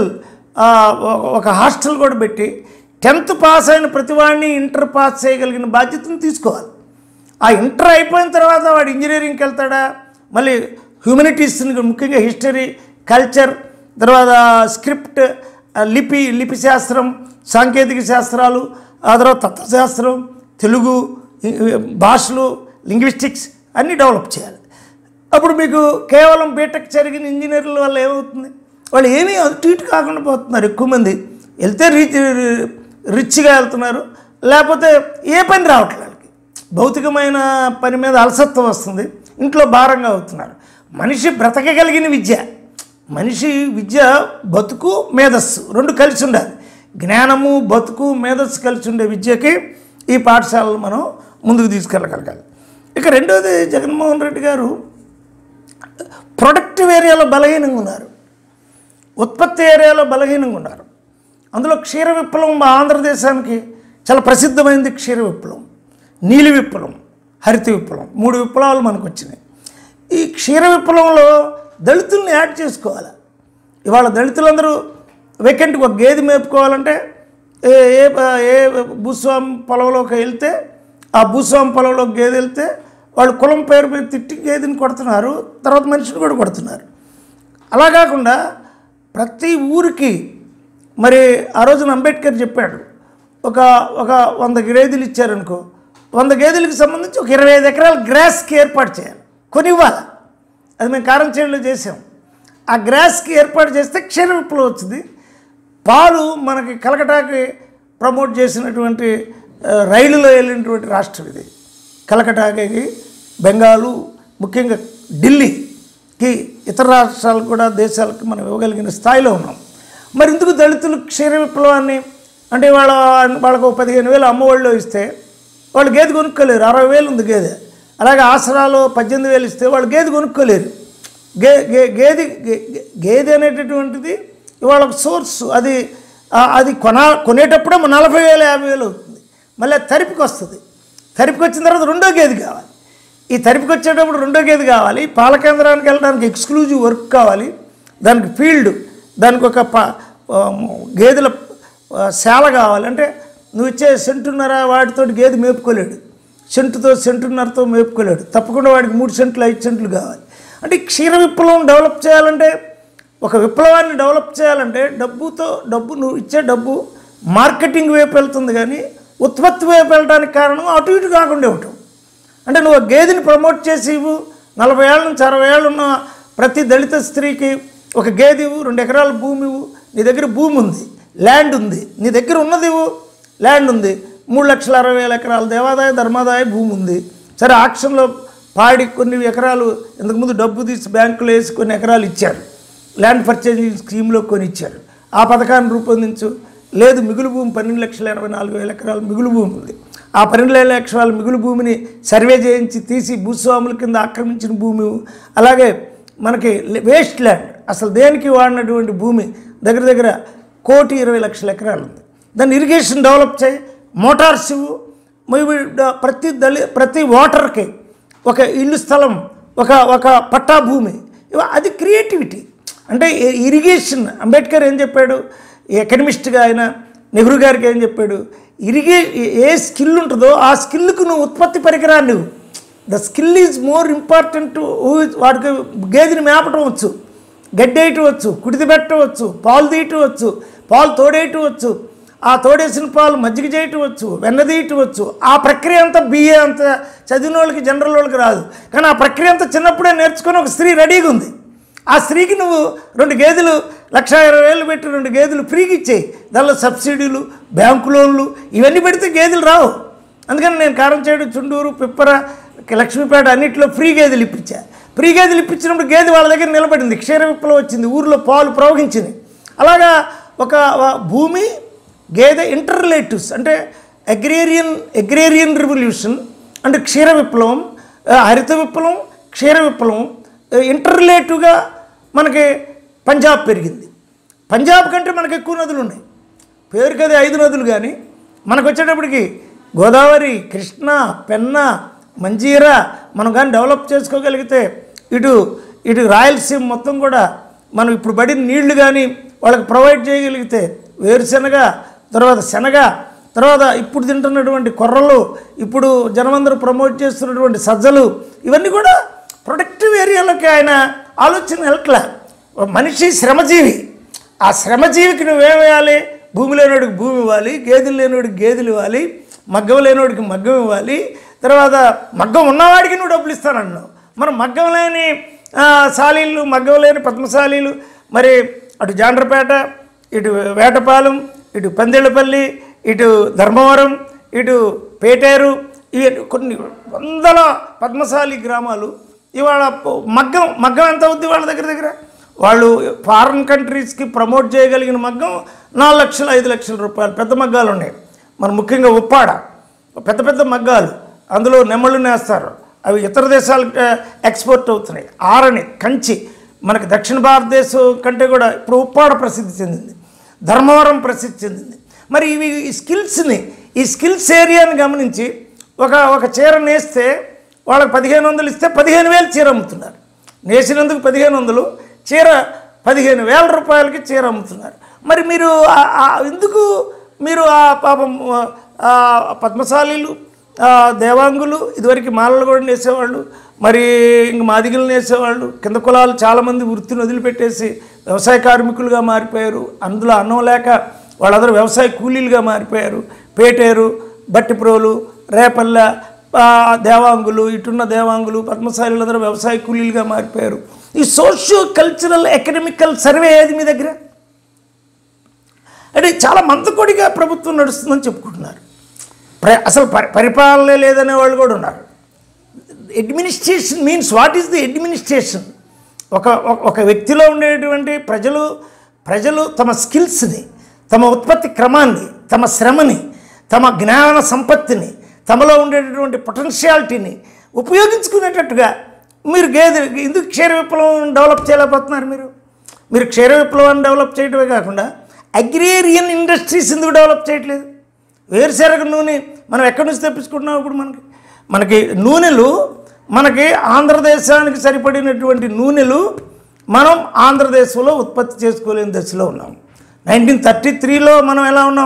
ఒక హాస్టల్ కూడా పెట్టి టెన్త్ పాస్ అయిన ప్రతి వాడిని ఇంటర్ పాస్ చేయగలిగిన బాధ్యతను తీసుకోవాలి ఆ ఇంటర్ అయిపోయిన తర్వాత వాడు ఇంజనీరింగ్కి వెళ్తాడా మళ్ళీ హ్యూమనిటీస్ని ముఖ్యంగా హిస్టరీ కల్చర్ తర్వాత స్క్రిప్ట్ ఆ లిపి లిపి శాస్త్రం సాంకేతిక శాస్త్రాలు ఆ తర్వాత తత్వశాస్త్రం తెలుగు ఈ- ఈ భాషలు లింగ్విస్టిక్స్ అన్నీ డెవలప్ చేయాలి అప్పుడు మీకు కేవలం బీటెక్ జరిగిన ఇంజనీర్ల వల్ల ఏమవుతుంది వాళ్ళు ఏమీ అటు ఇటు కాకుండా పోతున్నారు ఎక్కువ మంది వెళ్తే రీచ్ రిచ్గా వెళ్తున్నారు లేకపోతే ఏ పని రావట్లేదు వాళ్ళకి భౌతికమైన పని మీద అలసత్వం వస్తుంది ఇంట్లో భారంగా అవుతున్నారు మనిషి బ్రతకగలిగిన విద్య మనిషి విద్య బతుకు మేధస్సు రెండు కలిసి ఉండాలి జ్ఞానము బతుకు మేధస్సు కలిసి ఉండే విద్యకి ఈ పాఠశాలలు మనం ముందుకు తీసుకెళ్ళగలగాలి ఇక రెండోది జగన్మోహన్ రెడ్డి గారు ప్రొడక్టివ్ ఏరియాలో బలహీనంగా ఉన్నారు ఉత్పత్తి ఏరియాలో బలహీనంగా ఉన్నారు అందులో క్షీర విప్లవం మా ఆంధ్రదేశానికి చాలా ప్రసిద్ధమైంది క్షీర విప్లవం నీలి విప్లవం హరిత విప్లవం మూడు విప్లవాలు మనకు వచ్చినాయి ఈ క్షీర విప్లవంలో దళితుల్ని యాడ్ చేసుకోవాలి ఇవాళ దళితులందరూ వేకెంట్కి ఒక గేదె మేపుకోవాలంటే ఏ ఏ ఏ భూస్వామి పొలంలోకి వెళ్తే ఆ భూస్వామి పొలంలోకి గేదె వెళ్తే వాళ్ళు కులం పేరు మీద తిట్టి గేదెని కొడుతున్నారు తర్వాత మనిషిని కూడా కొడుతున్నారు అలా కాకుండా ప్రతి ఊరికి మరి ఆ రోజున అంబేద్కర్ చెప్పాడు ఒక ఒక వంద గేదెలు ఇచ్చారనుకో వంద గేదెలకు సంబంధించి ఒక ఇరవై ఐదు ఎకరాల గ్రాస్కి ఏర్పాటు చేయాలి కొనివ్వాలి అది మేము కారం చేనులో చేసాం ఆ గ్రాస్కి ఏర్పాటు చేస్తే క్షీర విప్లవం వచ్చింది పాలు మనకి కలకటాకి ప్రమోట్ చేసినటువంటి ఆ, రైలులో వెళ్ళినటువంటి రాష్ట్రం ఇది కలకటాకి బెంగాలు ముఖ్యంగా ఢిల్లీకి ఇతర రాష్ట్రాలకు కూడా దేశాలకు మనం ఇవ్వగలిగిన స్థాయిలో ఉన్నాం మరి ఎందుకు దళితులు క్షీర విప్లవాన్ని అంటే వాళ్ళ వాళ్ళకు ఒక పదిహేను వేలు అమ్మఒడిలో ఇస్తే వాళ్ళు గేదె కొనుక్కోలేరు అరవై వేలు ఉంది గేదె అలాగే ఆసరాలో పద్దెనిమిది వేలు ఇస్తే వాళ్ళు గేదె కొనుక్కోలేరు గే గే గేదె గే- గే- గేదె అనేటటువంటిది ఇవాళ ఒక సోర్స్ అది ఆ, అది కొన కొనేటప్పుడే నలభై వేలు యాభై వేలు అవుతుంది మళ్ళీ అది తరిపికి వస్తుంది తరిపికి వచ్చిన తర్వాత రెండో గేదె కావాలి ఈ తరిపికి వచ్చేటప్పుడు రెండో గేదె కావాలి పాల కేంద్రానికి వెళ్ళడానికి ఎక్స్క్లూజివ్ వర్క్ కావాలి దానికి ఫీల్డ్ దానికి ఒక ప ఆ, గేదెల ఆ, శాల కావాలి అంటే నువ్వు ఇచ్చే సెంటున్నర వాటితో గేదె మేపుకోలేడు సెంటుతో సెంటున్నరతో మేపుకోలేడు తప్పకుండా వాడికి మూడు సెంట్లు ఐదు సెంట్లు కావాలి అంటే ఈ క్షీర విప్లవం డెవలప్ చేయాలంటే ఒక విప్లవాన్ని డెవలప్ చేయాలంటే డబ్బుతో డబ్బు నువ్వు ఇచ్చే డబ్బు మార్కెటింగ్ వైపు వెళ్తుంది కానీ ఉత్పత్తి వైపు వెళ్ళడానికి కారణం అటు ఇటు కాకుండా ఇవ్వటం అంటే నువ్వు ఆ గేదెని ప్రమోట్ చేసి ఇవ్వు నలభై ఏళ్ళ నుంచి అరవై ఏళ్ళు ఉన్న ప్రతి దళిత స్త్రీకి ఒక గేదె ఇవ్వు రెండు ఎకరాల భూమి ఇవ్వు నీ దగ్గర భూమి ఉంది ల్యాండ్ ఉంది నీ దగ్గర ఉన్నది ఇవ్వు ల్యాండ్ ఉంది మూడు లక్షల అరవై వేల ఎకరాల దేవాదాయ ధర్మాదాయ భూమి ఉంది సరే ఆక్షన్లో పాడి కొన్ని ఎకరాలు ఇంతకుముందు డబ్బు తీసి బ్యాంకులో వేసి కొన్ని ఎకరాలు ఇచ్చారు ల్యాండ్ పర్చేజింగ్ స్కీమ్లో కొని ఇచ్చారు ఆ పథకాన్ని రూపొందించు లేదు మిగులు భూమి పన్నెండు లక్షల ఎనభై నాలుగు వేల ఎకరాలు మిగులు భూమి ఉంది ఆ పన్నెండు వేల ఎకరాల మిగులు భూమిని సర్వే చేయించి తీసి భూస్వాముల కింద ఆక్రమించిన భూమి అలాగే మనకి వేస్ట్ ల్యాండ్ అసలు దేనికి వాడినటువంటి భూమి దగ్గర దగ్గర కోటి ఇరవై లక్షల ఎకరాలు ఉంది దాన్ని ఇరిగేషన్ డెవలప్ చేయి మోటార్స్ ఇవ్వు మరి డ- ప్రతి దళి ప్రతి ఓటర్కి ఒక ఇల్లు స్థలం ఒక ఒక పట్టా భూమి ఇవ- అది క్రియేటివిటీ అంటే ఇ- ఇరిగేషన్ అంబేద్కర్ ఏం చెప్పాడు ఎకనమిస్ట్గా ఆయన నెహ్రూ గారికి ఏం చెప్పాడు ఇరిగే ఏ స్కిల్ ఉంటుందో ఆ స్కిల్కు నువ్వు ఉత్పత్తి పరికరాన్ని నువ్వు the skill is more important వాడికి గేదెని మేపటం వచ్చు గడ్డేయటం వచ్చు కుడితి పెట్టవచ్చు పాలు తీయటం వచ్చు పాలు తోడేయటం వచ్చు ఆ తోడేసిన పాలు మజ్జిగ చేయటం వచ్చు వెన్న తీయటం వచ్చు ఆ ప్రక్రియ అంతా బిఏ అంత చదివిన వాళ్ళకి జనరల్ వాళ్ళకి రాదు కానీ ఆ ప్రక్రియ అంతా చిన్నప్పుడే నేర్చుకొని ఒక స్త్రీ రెడీగా ఉంది ఆ స్త్రీకి నువ్వు రెండు గేదెలు లక్ష ఇరవై వేలు పెట్టి రెండు గేదెలు ఫ్రీకి ఇచ్చేయి దానిలో సబ్సిడీలు బ్యాంకు లోన్లు ఇవన్నీ పెడితే గేదెలు రావు అందుకని నేను కారం చేయడు చుండూరు పిప్పర లక్ష్మీపేట అన్నింటిలో ఫ్రీ గేదెలు ఇప్పించా ఫ్రీ గేదెలు ఇప్పించినప్పుడు గేదె వాళ్ళ దగ్గర నిలబడింది క్షీర విప్లవం వచ్చింది ఊరిలో పాలు ప్రవహించింది అలాగా ఒక వ- భూమి గేదె ఇంటర్ రిలేటివ్స్ అంటే అగ్రేరియన్ అగ్రేరియన్ రివల్యూషన్ అంటే క్షీర విప్లవం ఆ, హరిత విప్లవం క్షీర విప్లవం ఇంటర్ రిలేటివ్గా మనకి పంజాబ్ పెరిగింది పంజాబ్ కంటే మనకి ఎక్కువ నదులు ఉన్నాయి పేరుకి అది ఐదు నదులు కానీ మనకు వచ్చేటప్పటికి గోదావరి కృష్ణ పెన్న మంజీరా మనం కానీ డెవలప్ చేసుకోగలిగితే ఇటు ఇటు రాయలసీమ మొత్తం కూడా మనం ఇప్పుడు పడిన నీళ్లు కానీ వాళ్ళకి ప్రొవైడ్ చేయగలిగితే వేరుశనగ తర్వాత శనగ తర్వాత ఇప్పుడు తింటున్నటువంటి కొర్రలు ఇప్పుడు జనమందరూ ప్రమోట్ చేస్తున్నటువంటి సజ్జలు ఇవన్నీ కూడా ప్రొడక్టివ్ ఏరియాలోకి ఆయన ఆలోచన వెళ్ళట్లే మనిషి శ్రమజీవి ఆ శ్రమజీవికి నువ్వేం వేయాలి భూమి లేనోడికి భూమి ఇవ్వాలి గేదెలు లేనోడికి గేదెలు ఇవ్వాలి మగ్గం లేనోడికి మగ్గం ఇవ్వాలి తర్వాత మగ్గం ఉన్నవాడికి నువ్వు డబ్బులు ఇస్తానన్నావు మరి మగ్గం లేని ఆ, సాలీలు మగ్గం లేని పద్మశాలీలు మరి అటు జాండ్రపేట ఇటు వేటపాలెం ఇటు పందిళ్ళపల్లి ఇటు ధర్మవరం ఇటు పేటేరు ఇవి కొన్ని వందల పద్మశాలి గ్రామాలు ఇవాళ ప- మగ్గం మగ్గం ఎంత అవుద్ది వాళ్ళ దగ్గర దగ్గర వాళ్ళు ఫారిన్ కంట్రీస్కి ప్రమోట్ చేయగలిగిన మగ్గం నాలుగు లక్షలు ఐదు లక్షల రూపాయలు పెద్ద మగ్గాలు ఉన్నాయి మన ముఖ్యంగా ఉప్పాడ పెద్ద పెద్ద మగ్గాలు అందులో నెమ్మళ్ళు నేస్తారు అవి ఇతర దేశాలకు ఎక్స్పోర్ట్ అవుతున్నాయి ఆరని కంచి మనకి దక్షిణ భారతదేశం కంటే కూడా ఇప్పుడు ఉప్పాడ ప్రసిద్ధి చెందింది ధర్మవరం ప్రసిద్ధి చెందింది మరి ఇవి ఈ స్కిల్స్ని ఈ స్కిల్స్ ఏరియాని గమనించి ఒక ఒక చీర నేస్తే వాళ్ళకి పదిహేను వందలు ఇస్తే పదిహేను వేలు చీర అమ్ముతున్నారు నేసినందుకు పదిహేను వందలు చీర పదిహేను వేల రూపాయలకి చీర అమ్ముతున్నారు మరి మీరు ఆ- ఆ ఎందుకు మీరు ఆ పాపం ఆ పద్మశాలీలు ఆ దేవాంగులు ఇదివరకు మాలలు కూడా నేసేవాళ్ళు మరి ఇంక మాదిగలు నేసేవాళ్ళు కింద కులాలు చాలామంది వృత్తిని వదిలిపెట్టేసి వ్యవసాయ కార్మికులుగా మారిపోయారు అందులో అన్నం లేక వాళ్ళందరూ వ్యవసాయ కూలీలుగా మారిపోయారు పేటేరు బట్టిప్రోలు రేపల్ల ఆ, దేవాంగులు ఇటున్న దేవాంగులు పద్మశాలీలందరూ వ్యవసాయ కూలీలుగా మారిపోయారు ఈ సోషియో కల్చరల్ ఎకనమికల్ సర్వే ఏది మీ దగ్గర అంటే చాలా మందకొడిగా ప్రభుత్వం నడుస్తుందని చెప్పుకుంటున్నారు ప్ర అసలు పరి పరిపాలన లేదనే వాళ్ళు కూడా ఉన్నారు administration means what is the administration ఒక ఒక- ఒక వ్యక్తిలో ఉండేటువంటి ప్రజలు ప్రజలు తమ స్కిల్స్ని తమ ఉత్పత్తి క్రమాన్ని తమ శ్రమని తమ జ్ఞాన సంపత్తిని తమలో ఉండేటటువంటి పొటెన్షియాలిటీని ఉపయోగించుకునేటట్టుగా మీరు గేదె ఎందుకు క్షీర విప్లవం డెవలప్ చేయలేకపోతున్నారు మీరు మీరు క్షీర విప్లవాన్ని డెవలప్ చేయడమే కాకుండా అగ్రేరియన్ ఇండస్ట్రీస్ ఎందుకు డెవలప్ చేయట్లేదు వేరుశెనగ నూనె మనం ఎక్కడి నుంచి తెప్పించుకుంటున్నాం ఇప్పుడు మనకి మనకి నూనెలు మనకి ఆంధ్రదేశానికి సరిపడినటువంటి నూనెలు మనం ఆంధ్రదేశంలో ఉత్పత్తి చేసుకోలేని దశలో ఉన్నాం నైన్టీన్ థర్టీ త్రీలో మనం ఎలా ఉన్నాం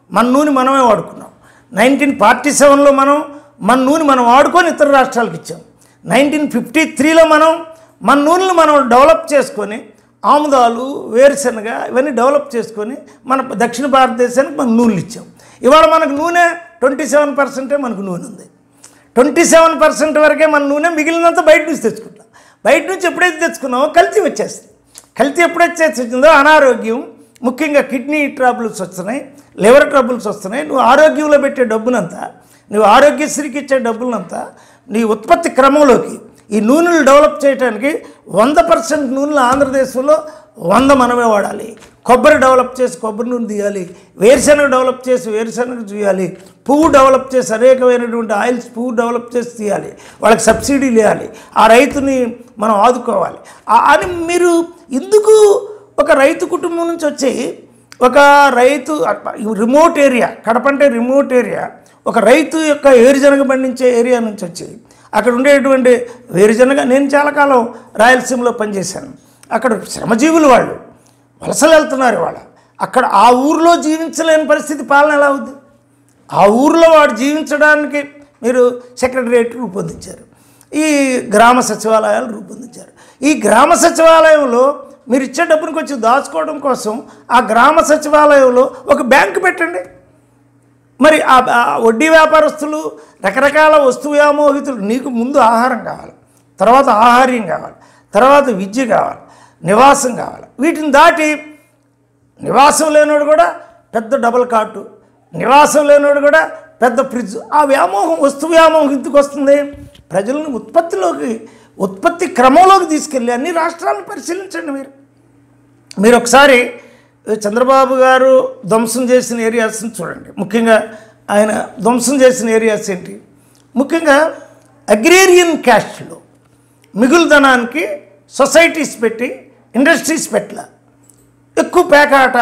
మన నూనె మనమే వాడుకున్నాం నైన్టీన్ ఫార్టీ సెవెన్లో మనం మన నూనె మనం వాడుకొని ఇతర రాష్ట్రాలకు ఇచ్చాం నైన్టీన్ ఫిఫ్టీ త్రీలో మనం మన నూనెలు మనం డెవలప్ చేసుకొని ఆముదాలు వేరుశనగ ఇవన్నీ డెవలప్ చేసుకొని మన దక్షిణ భారతదేశానికి మనం నూనెలు ఇచ్చాం ఇవాళ మనకు నూనె ట్వంటీ సెవెన్ పర్సెంటే మనకు నూనె ఉంది ట్వంటీ సెవెన్ పర్సెంట్ వరకే మన నూనె మిగిలినంత బయట నుంచి తెచ్చుకుంటాం బయట నుంచి ఎప్పుడైతే తెచ్చుకున్నామో కల్తీ వచ్చేస్తుంది కల్తీ ఎప్పుడైతే వచ్చిందో అనారోగ్యం ముఖ్యంగా కిడ్నీ ట్రబుల్స్ వస్తున్నాయి లివర్ ట్రబుల్స్ వస్తున్నాయి నువ్వు ఆరోగ్యంలో పెట్టే డబ్బునంతా నువ్వు ఆరోగ్యశ్రీకి ఇచ్చే డబ్బులంతా నీ ఉత్పత్తి క్రమంలోకి ఈ నూనెలు డెవలప్ చేయడానికి వంద పర్సెంట్ నూనెలు ఆంధ్రదేశంలో వంద మనమే వాడాలి కొబ్బరి డెవలప్ చేసి కొబ్బరి నూనె తీయాలి వేరుశనగ డెవలప్ చేసి వేరుశనగ తీయాలి పువ్వు డెవలప్ చేసి అనేకమైనటువంటి ఆయిల్స్ పువ్వు డెవలప్ చేసి తీయాలి వాళ్ళకి సబ్సిడీలు ఇవ్వాలి ఆ రైతుని మనం ఆదుకోవాలి ఆ- అని మీరు ఎందుకు ఒక రైతు కుటుంబం నుంచి వచ్చి ఒక రైతు రిమోట్ ఏరియా కడప అంటే రిమోట్ ఏరియా ఒక రైతు యొక్క వేరుశనగ పండించే ఏరియా నుంచి వచ్చి అక్కడ ఉండేటువంటి వేరుశనగ నేను చాలా కాలం రాయలసీమలో పనిచేశాను అక్కడ శ్రమజీవులు వాళ్ళు వలసలు వెళ్తున్నారు వాళ్ళ అక్కడ ఆ ఊరిలో జీవించలేని పరిస్థితి పాలన ఎలా అవుద్ది ఆ ఊరిలో వాడు జీవించడానికి మీరు సెక్రటరియట్ రూపొందించారు ఈ గ్రామ సచివాలయాలు రూపొందించారు ఈ గ్రామ సచివాలయంలో మీరు ఇచ్చే డబ్బుని కొంచెం దాచుకోవడం కోసం ఆ గ్రామ సచివాలయంలో ఒక బ్యాంకు పెట్టండి మరి ఆ ఆ వడ్డీ వ్యాపారస్తులు రకరకాల వస్తు వ్యామోహితులు నీకు ముందు ఆహారం కావాలి తర్వాత ఆహార్యం కావాలి తర్వాత విద్య కావాలి నివాసం కావాలి వీటిని దాటి నివాసం లేనోడు కూడా పెద్ద డబల్ కాటు నివాసం లేనోడు కూడా పెద్ద ఫ్రిడ్జ్ ఆ వ్యామోహం వస్తు వ్యామోహం ఎందుకు వస్తుంది ప్రజలను ఉత్పత్తిలోకి ఉత్పత్తి క్రమంలోకి తీసుకెళ్ళి అన్ని రాష్ట్రాలను పరిశీలించండి మీరు మీరు ఒకసారి చంద్రబాబు గారు ధ్వంసం చేసిన ఏరియాస్ని చూడండి ముఖ్యంగా ఆయన ధ్వంసం చేసిన ఏరియాస్ ఏంటి ముఖ్యంగా అగ్రేరియన్ క్యాస్ట్లో మిగులుదనానికి సొసైటీస్ పెట్టి ఇండస్ట్రీస్ పెట్టల ఎక్కువ పేకాట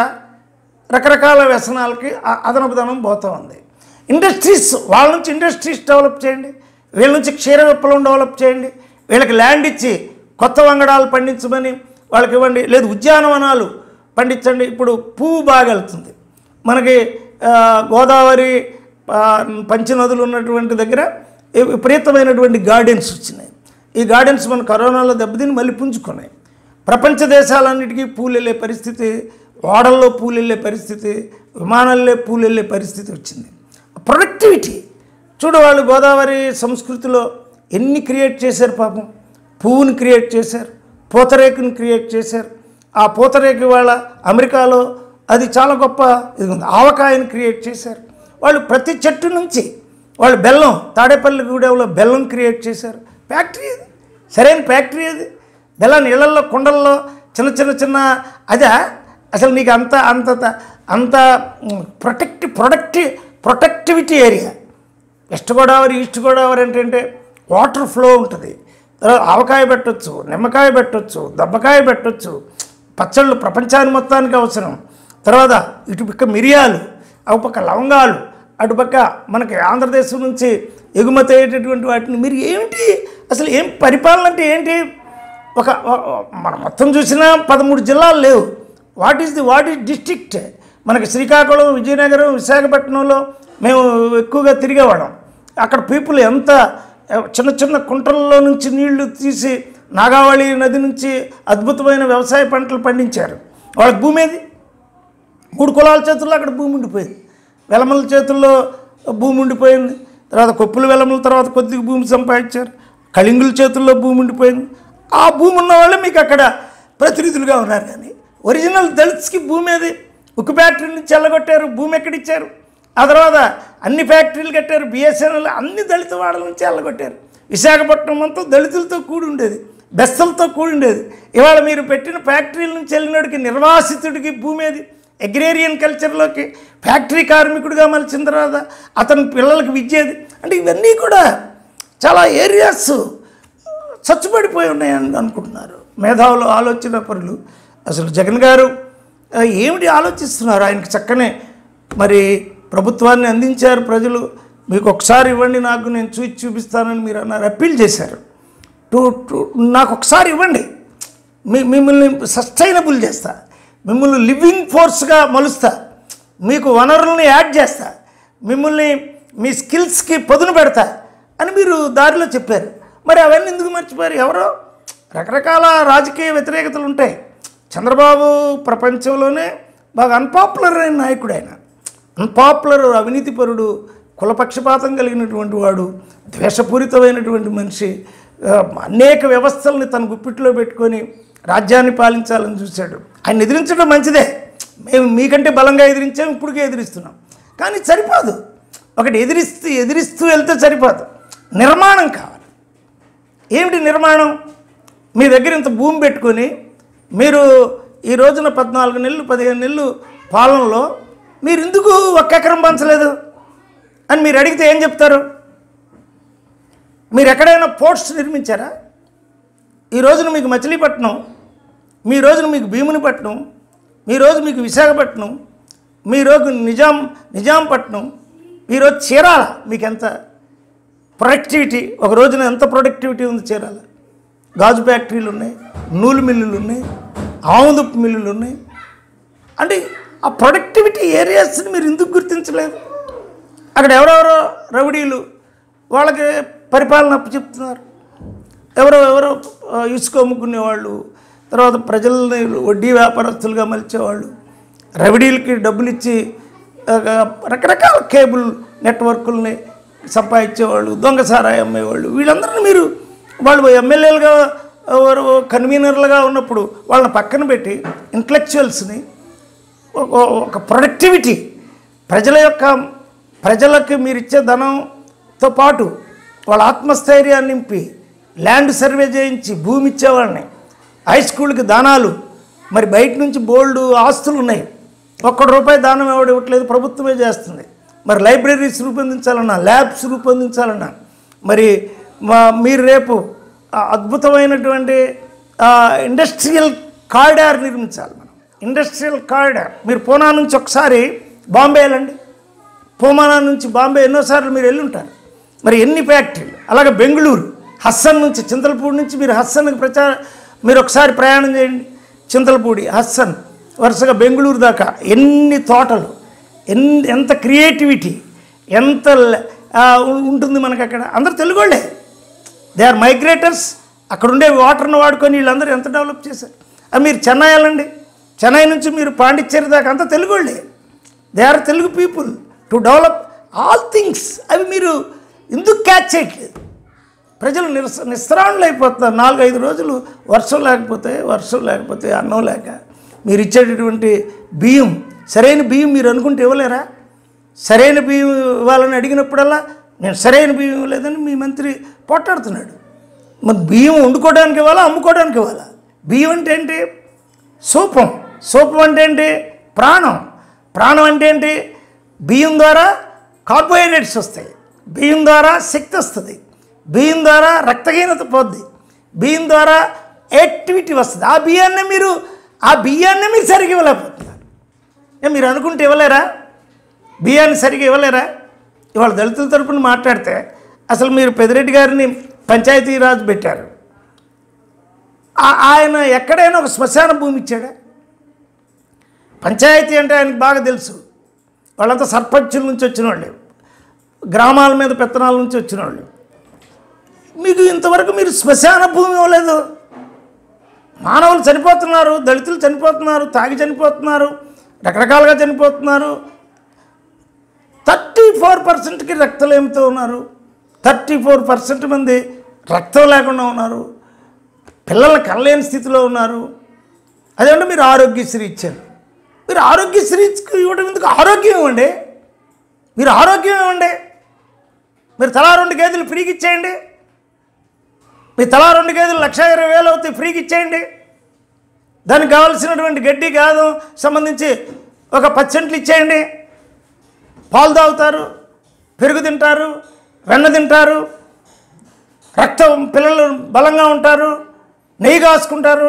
రకరకాల వ్యసనాలకి ఆ అదనపు ధనం పోతూ ఉంది ఇండస్ట్రీస్ వాళ్ళ నుంచి ఇండస్ట్రీస్ డెవలప్ చేయండి వీళ్ళ నుంచి క్షీర విప్లవం డెవలప్ చేయండి వీళ్ళకి ల్యాండ్ ఇచ్చి కొత్త వంగడాలు పండించమని వాళ్ళకి ఇవ్వండి లేదు ఉద్యానవనాలు పండించండి ఇప్పుడు పువ్వు బాగా వెళ్తుంది మనకి ఆ, గోదావరి ఆ, పంచనదులు ఉన్నటువంటి దగ్గర వి- విపరీతమైనటువంటి గార్డెన్స్ వచ్చినాయి ఈ గార్డెన్స్ మన కరోనాలో దెబ్బతిని మళ్ళీ పుంజుకున్నాయి ప్రపంచ దేశాలన్నిటికీ పూలు వెళ్ళే పరిస్థితి ఓడల్లో పూలు వెళ్ళే పరిస్థితి విమానాల్లో పూలు వెళ్ళే పరిస్థితి వచ్చింది ప్రొడక్టివిటీ చూడు వాళ్ళు గోదావరి సంస్కృతిలో ఎన్ని క్రియేట్ చేశారు పాపం పువ్వుని క్రియేట్ చేశారు పూతరేకుని క్రియేట్ చేశారు ఆ పూతరేకు వాళ్ళ అమెరికాలో అది చాలా గొప్ప ఇది ఉంది ఆవకాయని క్రియేట్ చేశారు వాళ్ళు ప్రతి చెట్టు నుంచి వాళ్ళు బెల్లం తాడేపల్లిగూడెంలో బెల్లం క్రియేట్ చేశారు ఫ్యాక్టరీ అది సరైన ఫ్యాక్టరీ అది బెల్లం నీళ్ళల్లో కుండల్లో చిన్న చిన్న చిన్న అదే అసలు నీకు అంత అంత అంత ప్రొటెక్టి ప్రొడక్టి productivity area west Godavari east Godavari ఏంటంటే వాటర్ ఫ్లో ఉంటుంది తర్వాత ఆవకాయ పెట్టొచ్చు నిమ్మకాయ పెట్టొచ్చు దబ్బకాయ పెట్టొచ్చు పచ్చళ్ళు ప్రపంచాన్ని మొత్తానికి అవసరం తర్వాత ఇటుపక్క మిరియాలు అటుపక్క లవంగాలు అటుపక్క మనకి ఆంధ్రదేశం నుంచి ఎగుమతి అయ్యేటటువంటి వాటిని మీరు ఏమిటి అసలు ఏం పరిపాలన అంటే ఏంటి ఒక ఒక- మనం మొత్తం చూసినా పదమూడు జిల్లాలు లేవు what is the what is district మనకి శ్రీకాకుళం విజయనగరం విశాఖపట్నంలో మేము ఎక్కువగా తిరిగేవాళ్ళం అక్కడ పీపుల్ ఎంత చిన్న చిన్న కుంటల్లో నుంచి నీళ్లు తీసి నాగావళి నది నుంచి అద్భుతమైన వ్యవసాయ పంటలు పండించారు వాళ్ళకి భూమి ఏది మూడు కులాల చేతుల్లో అక్కడ భూమి ఉండిపోయింది వెలమల చేతుల్లో భూమి ఉండిపోయింది తర్వాత కొప్పుల వెలమల తర్వాత కొద్దిగా భూమి సంపాదించారు కళింగుల చేతుల్లో భూమి ఉండిపోయింది ఆ భూమి ఉన్న వాళ్ళు మీకు అక్కడ ప్రతినిధులుగా ఉన్నారు కానీ ఒరిజినల్ దళిత్స్కి భూమి అది ఉక్కు ఫ్యాక్టరీ నుంచి చెల్లగొట్టారు భూమి ఎక్కడిచ్చారు ఆ తర్వాత అన్ని ఫ్యాక్టరీలు కట్టారు బిఎస్ఎన్ఎల్ అన్ని దళిత వాడల నుంచి వెళ్ళగొట్టారు విశాఖపట్నం అంతా దళితులతో కూడి ఉండేది బెస్తలతో కూడి ఉండేది ఇవాళ మీరు పెట్టిన ఫ్యాక్టరీల నుంచి వెళ్ళినోడికి నిర్వాసితుడికి భూమి ఏది అగ్రేరియన్ కల్చర్లోకి ఫ్యాక్టరీ కార్మికుడిగా మలిచిన తర్వాత అతని పిల్లలకి విద్యేది అంటే ఇవన్నీ కూడా చాలా ఏరియాస్ చచ్చుబడిపోయి ఉన్నాయని అనుకుంటున్నారు మేధావులు ఆలోచన పరులు అసలు జగన్ గారు ఆ, ఏమిటి ఆలోచిస్తున్నారు ఆయనకి చక్కనే మరి ప్రభుత్వాన్ని అందించారు ప్రజలు మీకు ఒకసారి ఇవ్వండి నాకు నేను చూసి చూపిస్తానని మీరు అన్నారు అప్పీల్ చేశారు టు టు నాకు ఒకసారి ఇవ్వండి మీ మిమ్మల్ని సస్టైనబుల్ చేస్తా మిమ్మల్ని లివింగ్ ఫోర్స్గా మలుస్తా మీకు వనరుల్ని యాడ్ చేస్తా మిమ్మల్ని మీ స్కిల్స్కి పదును పెడతా అని మీరు దారిలో చెప్పారు మరి అవన్నీ ఎందుకు మర్చిపోయారు ఎవరో రకరకాల రాజకీయ వ్యతిరేకతలు ఉంటాయి చంద్రబాబు ప్రపంచంలోనే బాగా అన్పాపులర్ అయిన నాయకుడు ఆయన అన్పాపులర్ అవినీతిపరుడు కులపక్షపాతం కలిగినటువంటి వాడు ద్వేషపూరితమైనటువంటి మనిషి ఆ, అనేక వ్యవస్థల్ని తన గుప్పిట్లో పెట్టుకొని రాజ్యాన్ని పాలించాలని చూశాడు ఆయన ఎదిరించడం మంచిదే మేము మీకంటే బలంగా ఎదిరించాం ఇప్పటికే ఎదిరిస్తున్నాం కానీ సరిపోదు ఒకటి ఎదిరిస్తూ ఎదిరిస్తూ వెళ్తే సరిపోదు నిర్మాణం కావాలి ఏమిటి నిర్మాణం మీ దగ్గర ఇంత భూమి పెట్టుకొని మీరు ఈ రోజున పద్నాలుగు నెలలు పదిహేను నెలలు పాలనలో మీరు ఎందుకు ఒక్క ఎకరం పంచలేదు అని మీరు అడిగితే ఏం చెప్తారు మీరు ఎక్కడైనా పోర్ట్స్ నిర్మించారా ఈ రోజున మీకు మచిలీపట్నం మీ రోజున మీకు భీమునిపట్నం మీ రోజు మీకు విశాఖపట్నం మీ రోజు నిజాం నిజాంపట్నం ఈరోజు చీరాల మీకు ఎంత ప్రొడక్టివిటీ ఒక రోజున ఎంత ప్రొడక్టివిటీ ఉంది చీరాల గాజు ఫ్యాక్టరీలు ఉన్నాయి నూలు మిల్లులు ఉన్నాయి ఆముదపు మిల్లులు ఉన్నాయి అంటే ఆ ప్రొడక్టివిటీ ఏరియాస్ని మీరు ఎందుకు గుర్తించలేదు అక్కడ ఎవరెవరో రౌడీలు వాళ్ళకి పరిపాలన అప్పచెప్తున్నారు ఎవరో ఎవరో ఆ, ఇసుక అమ్ముకునేవాళ్ళు తర్వాత ప్రజల్ని వడ్డీ వ్యాపారస్తులుగా మలిచేవాళ్ళు రవిడీలకి డబ్బులు ఇచ్చి ఆ, రకరకాల కేబుల్ నెట్వర్కుల్ని సంపాదించేవాళ్ళు దొంగ సారాయి అమ్మేవాళ్ళు వీళ్ళందరినీ మీరు వాళ్ళు ఎమ్మెల్యేలుగా ఎవరు కన్వీనర్లుగా ఉన్నప్పుడు వాళ్ళని పక్కన పెట్టి ఇంటలెక్చువల్స్ని ఒక- ఒక ప్రొడక్టివిటీ ప్రజల యొక్క ప్రజలకు మీరు ఇచ్చే ధనంతో పాటు వాళ్ళ ఆత్మస్థైర్యాన్ని నింపి ల్యాండ్ సర్వే చేయించి భూమి ఇచ్చేవాళ్ళని హై స్కూల్కి దానాలు మరి బయట నుంచి బోల్డ్ ఆస్తులు ఉన్నాయి ఒక్క రూపాయి దానం ఎవడు ఇవ్వట్లేదు ప్రభుత్వమే చేస్తుంది మరి లైబ్రరీస్ రూపొందించాలన్నా ల్యాబ్స్ రూపొందించాలన్నా మరి మా మీరు రేపు ఆ అద్భుతమైనటువంటి ఆ, ఇండస్ట్రియల్ కారిడార్ నిర్మించాలి మనం ఇండస్ట్రియల్ కారిడార్ మీరు పూనా నుంచి ఒకసారి బాంబే వెళ్ళండి పూమానా నుంచి బాంబే ఎన్నోసార్లు మీరు వెళ్ళుంటారు మరి ఎన్ని ఫ్యాక్టరీలు అలాగే బెంగళూరు హస్సన్ నుంచి చింతలపూడి నుంచి మీరు హస్సన్కి ప్రచార మీరు ఒకసారి ప్రయాణం చేయండి చింతలపూడి హస్సన్ వరుసగా బెంగళూరు దాకా ఎన్ని తోటలు ఎన్ని ఎంత క్రియేటివిటీ ఎంత ల- ఆ, ఉం- ఉంటుంది మనకు అక్కడ అందరు తెలుగు వాళ్ళే దే ఆర్ మైగ్రేటర్స్ అక్కడ ఉండే వాటర్ని వాడుకొని వీళ్ళందరూ ఎంత డెవలప్ చేశారు అది మీరు చెన్నై వెళ్ళండి చెన్నై నుంచి మీరు పాండిచ్చేరి దాకా అంతా తెలుగు వాళ్ళే they are Telugu people to develop all things అవి మీరు ఎందుకు క్యాచ్ చేయట్లేదు ప్రజలు నిరస నిస్త్రాణులు అయిపోతున్నారు నాలుగు ఐదు రోజులు వర్షం లేకపోతే వర్షం లేకపోతే అన్నం లేక మీరు ఇచ్చేటటువంటి బియ్యం సరైన బియ్యం మీరు అనుకుంటే ఇవ్వలేరా సరైన బియ్యం ఇవ్వాలని అడిగినప్పుడల్లా నేను సరైన బియ్యం ఇవ్వలేదని మీ మంత్రి పోట్లాడుతున్నాడు మరి బియ్యం వండుకోవడానికి ఇవ్వాలా అమ్ముకోవడానికి ఇవ్వాలా బియ్యం అంటే ఏంటి సూపం సూపం అంటే ఏంటి ప్రాణం ప్రాణం అంటే ఏంటి బియ్యం ద్వారా కార్బోహైడ్రేట్స్ వస్తాయి బియ్యం ద్వారా శక్తి వస్తుంది బియ్యం ద్వారా రక్తహీనత పోద్ది బియ్యం ద్వారా యాక్టివిటీ వస్తుంది ఆ బియ్యాన్ని మీరు ఆ బియ్యాన్ని మీరు సరిగ్గా ఇవ్వలేకపోతున్నారు ఏ మీరు అనుకుంటే ఇవ్వలేరా బియ్యాన్ని సరిగ్గా ఇవ్వలేరా ఇవాళ దళితుల తరపున మాట్లాడితే అసలు మీరు పెదిరెడ్డి గారిని పంచాయతీరాజ్ పెట్టారు ఆ- ఆయన ఎక్కడైనా ఒక శ్మశాన భూమి ఇచ్చాడా పంచాయతీ అంటే ఆయనకు బాగా తెలుసు వాళ్ళంతా సర్పంచుల నుంచి వచ్చిన వాళ్ళు గ్రామాల మీద పెత్తనాల నుంచి వచ్చిన వాళ్ళు మీకు ఇంతవరకు మీరు శ్మశాన భూమి ఇవ్వలేదు మానవులు చనిపోతున్నారు దళితులు చనిపోతున్నారు తాగి చనిపోతున్నారు రకరకాలుగా చనిపోతున్నారు థర్టీ ఫోర్ పర్సెంట్కి రక్తలేమితో ఉన్నారు థర్టీ ఫోర్ పర్సెంట్ మంది రక్తం లేకుండా ఉన్నారు పిల్లలు కనలేని స్థితిలో ఉన్నారు అదేంటే మీరు ఆరోగ్యశ్రీ ఇచ్చారు మీరు ఆరోగ్యశ్రీకి ఇవ్వడం ఎందుకు ఆరోగ్యం ఇవ్వండి మీరు ఆరోగ్యం ఇవ్వండి మీరు తలా రెండు గేదెలు ఫ్రీకి ఇచ్చేయండి మీ తలా రెండు గేదెలు లక్ష ఇరవై వేలు అవుతాయి ఫ్రీకి ఇచ్చేయండి దానికి కావాల్సినటువంటి గడ్డి గాదం సంబంధించి ఒక పచ్చంట్లు ఇచ్చేయండి పాలు తాగుతారు పెరుగు తింటారు వెన్న తింటారు రక్తం పిల్లలు బలంగా ఉంటారు నెయ్యి కాసుకుంటారు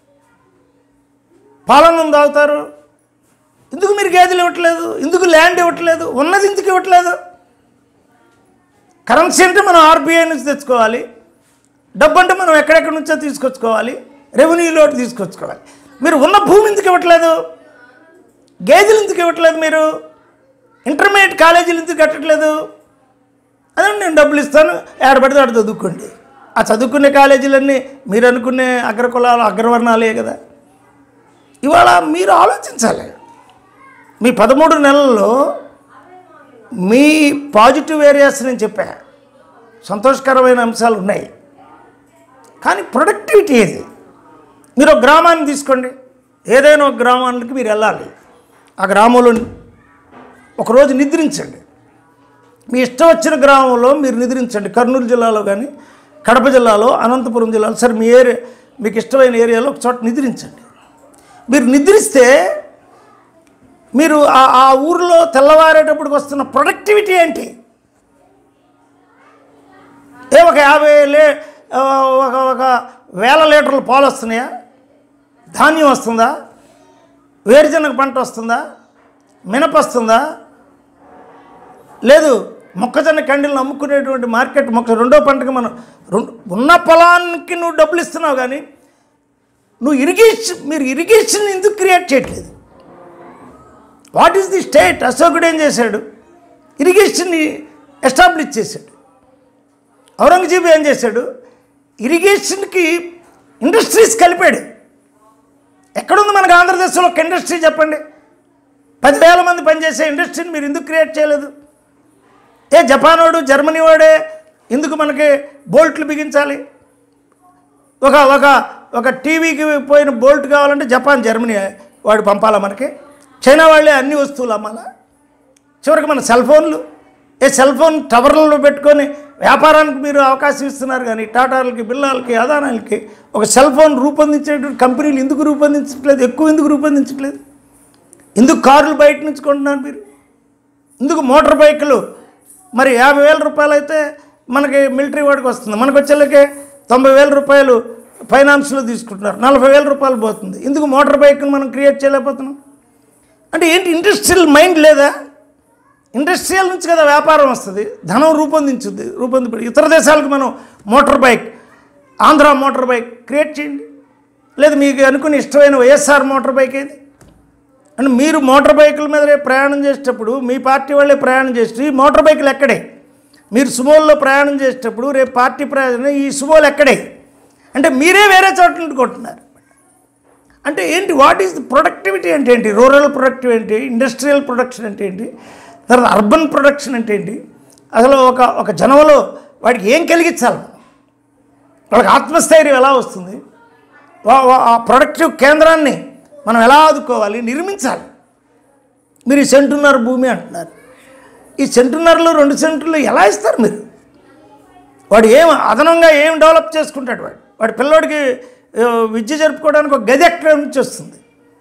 పాలన్నం తాగుతారు ఎందుకు మీరు గేదెలు ఇవ్వట్లేదు ఎందుకు ల్యాండ్ ఇవ్వట్లేదు ఉన్నది ఎందుకు ఇవ్వట్లేదు కరెన్సీ అంటే మనం ఆర్బీఐ నుంచి తెచ్చుకోవాలి డబ్బు అంటే మనం ఎక్కడెక్కడి నుంచో తీసుకొచ్చుకోవాలి రెవెన్యూలో తీసుకొచ్చుకోవాలి మీరు ఉన్న భూమి ఎందుకు ఇవ్వట్లేదు గేదెలు ఎందుకు ఇవ్వట్లేదు మీరు ఇంటర్మీడియట్ కాలేజీలు ఎందుకు కట్టట్లేదు అదే నేను డబ్బులు ఇస్తాను ఏడబడితే ఆడ చదువుకోండి ఆ చదువుకునే కాలేజీలన్నీ మీరు అనుకునే అగ్రకులాలు అగ్రవర్ణాలే కదా ఇవాళ మీరు ఆలోచించాలి మీ పదమూడు నెలల్లో మీ పాజిటివ్ ఏరియాస్ నేను చెప్పా సంతోషకరమైన అంశాలు ఉన్నాయి కానీ ప్రొడక్టివిటీ ఏది మీరు ఒక గ్రామాన్ని తీసుకోండి ఏదైనా ఒక గ్రామానికి మీరు వెళ్ళాలి ఆ గ్రామంలో ఒకరోజు నిద్రించండి మీ ఇష్టం వచ్చిన గ్రామంలో మీరు నిద్రించండి కర్నూలు జిల్లాలో కానీ కడప జిల్లాలో అనంతపురం జిల్లాలో సరే మీ ఏరియా మీకు ఇష్టమైన ఏరియాలో ఒక చోట నిద్రించండి మీరు నిద్రిస్తే మీరు ఆ ఆ ఊరిలో తెల్లవారేటప్పటికి వస్తున్న ప్రొడక్టివిటీ ఏంటి ఏ ఒక యాభై లే ఆ, ఒక ఒక వేల లీటర్ల పాలు వస్తున్నాయా ధాన్యం వస్తుందా వేరుశనగ పంట వస్తుందా మినప వస్తుందా లేదు మొక్కజొన్న కండీలను అమ్ముకునేటువంటి మార్కెట్ మొక్క రెండో పంటకి మనం రెండు ఉన్న పొలానికి నువ్వు డబ్బులు ఇస్తున్నావు కానీ నువ్వు ఇరిగేషన్ మీరు ఇరిగేషన్ ఎందుకు క్రియేట్ చేయట్లేదు వాట్ ఈస్ ది స్టేట్ అశోకుడు ఏం చేశాడు ఇరిగేషన్ని ఎస్టాబ్లిష్ చేశాడు ఔరంగజేబు ఏం చేశాడు ఇరిగేషన్కి ఇండస్ట్రీస్ కలిపాడు ఎక్కడుంది మనకు ఆంధ్రదేశ్లో ఒక ఇండస్ట్రీ చెప్పండి పదివేల మంది పనిచేసే ఇండస్ట్రీని మీరు ఎందుకు క్రియేట్ చేయలేదు ఏ జపాన్ వాడు జర్మనీ వాడే ఎందుకు మనకి బోల్ట్లు బిగించాలి ఒక ఒక ఒక టీవీకి పోయిన బోల్ట్ కావాలంటే జపాన్ జర్మనీ వాడు పంపాలా మనకి చైనా వాళ్ళే అన్ని వస్తువులు అమ్మాలా చివరికి మన సెల్ ఫోన్లు ఏ సెల్ ఫోన్ టవర్లలో పెట్టుకొని వ్యాపారానికి మీరు అవకాశం ఇస్తున్నారు కానీ టాటాలకి బిల్లాలకి అదానాలకి ఒక సెల్ ఫోన్ రూపొందించేటువంటి కంపెనీలు ఎందుకు రూపొందించట్లేదు ఎక్కువ ఎందుకు రూపొందించట్లేదు ఎందుకు కార్లు బయట నుంచి కొంటున్నారు మీరు ఎందుకు మోటార్ బైకులు మరి యాభై వేల రూపాయలు అయితే మనకి మిలిటరీ వాడికి వస్తుంది మనకు వచ్చేళ్ళకే తొంభై వేల రూపాయలు ఫైనాన్స్లో తీసుకుంటున్నారు నలభై వేల రూపాయలు పోతుంది ఎందుకు మోటార్ బైక్ని మనం క్రియేట్ చేయలేకపోతున్నాం అంటే ఏంటి ఇండస్ట్రియల్ మైండ్ లేదా ఇండస్ట్రియల్ నుంచి కదా వ్యాపారం వస్తుంది ధనం రూపొందించుద్ది రూపొంది ఇతర దేశాలకు మనం motor bike Andhra motor bike create చేయండి లేదు మీకు అనుకుని ఇష్టమైన వైఎస్ఆర్ మోటార్ బైక్ ఏది అంటే మీరు మోటార్ బైకుల మీద రేపు ప్రయాణం చేసేటప్పుడు మీ పార్టీ వాళ్ళే ప్రయాణం చేస్తే ఈ మోటార్ బైకులు ఎక్కడే మీరు సుమోల్లో ప్రయాణం చేసేటప్పుడు రేపు పార్టీ ప్రయాణం ఈ సుమోలు ఎక్కడే అంటే మీరే వేరే చోట్ల నుండి కొంటున్నారు అంటే ఏంటి వాట్ ఈస్ ది ప్రొడక్టివిటీ అంటే ఏంటి రూరల్ ప్రొడక్టివ్ ఏంటి ఇండస్ట్రియల్ ప్రొడక్షన్ అంటే ఏంటి తర్వాత అర్బన్ ప్రొడక్షన్ అంటే ఏంటి అసలు ఒక ఒక జనంలో వాడికి ఏం కలిగించాలి మనం? వాళ్ళకి ఆత్మస్థైర్యం ఎలా వస్తుంది వా- వా- ఆ ప్రొడక్టివ్ కేంద్రాన్ని మనం ఎలా ఆదుకోవాలి నిర్మించాలి మీరు ఈ సెంటున్నర భూమి అంటున్నారు ఈ సెంటున్నరలో రెండు సెంటులు ఎలా ఇస్తారు మీరు వాడు ఏం అదనంగా ఏం డెవలప్ చేసుకుంటాడు వాడు వాడి పిల్లోడికి ఆ, విద్య జరుపుకోవడానికి ఒక గది ఎక్కడ నుంచి వస్తుంది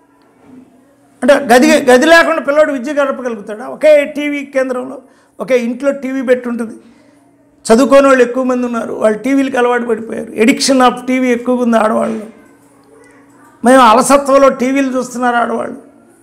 అంటే గది గది లేకుండా పిల్లోడు విద్య గడపగలుగుతాడా ఒకే టీవీ కేంద్రంలో ఒకే ఇంట్లో టీవీ పెట్టి ఉంటుంది చదువుకోని వాళ్ళు ఎక్కువ మంది ఉన్నారు వాళ్ళు టీవీలకు అలవాటు పడిపోయారు ఎడిక్షన్ ఆఫ్ టీవీ ఎక్కువగా ఉంది ఆడవాళ్ళు మేము అలసత్వంలో టీవీలు చూస్తున్నారు ఆడవాళ్ళు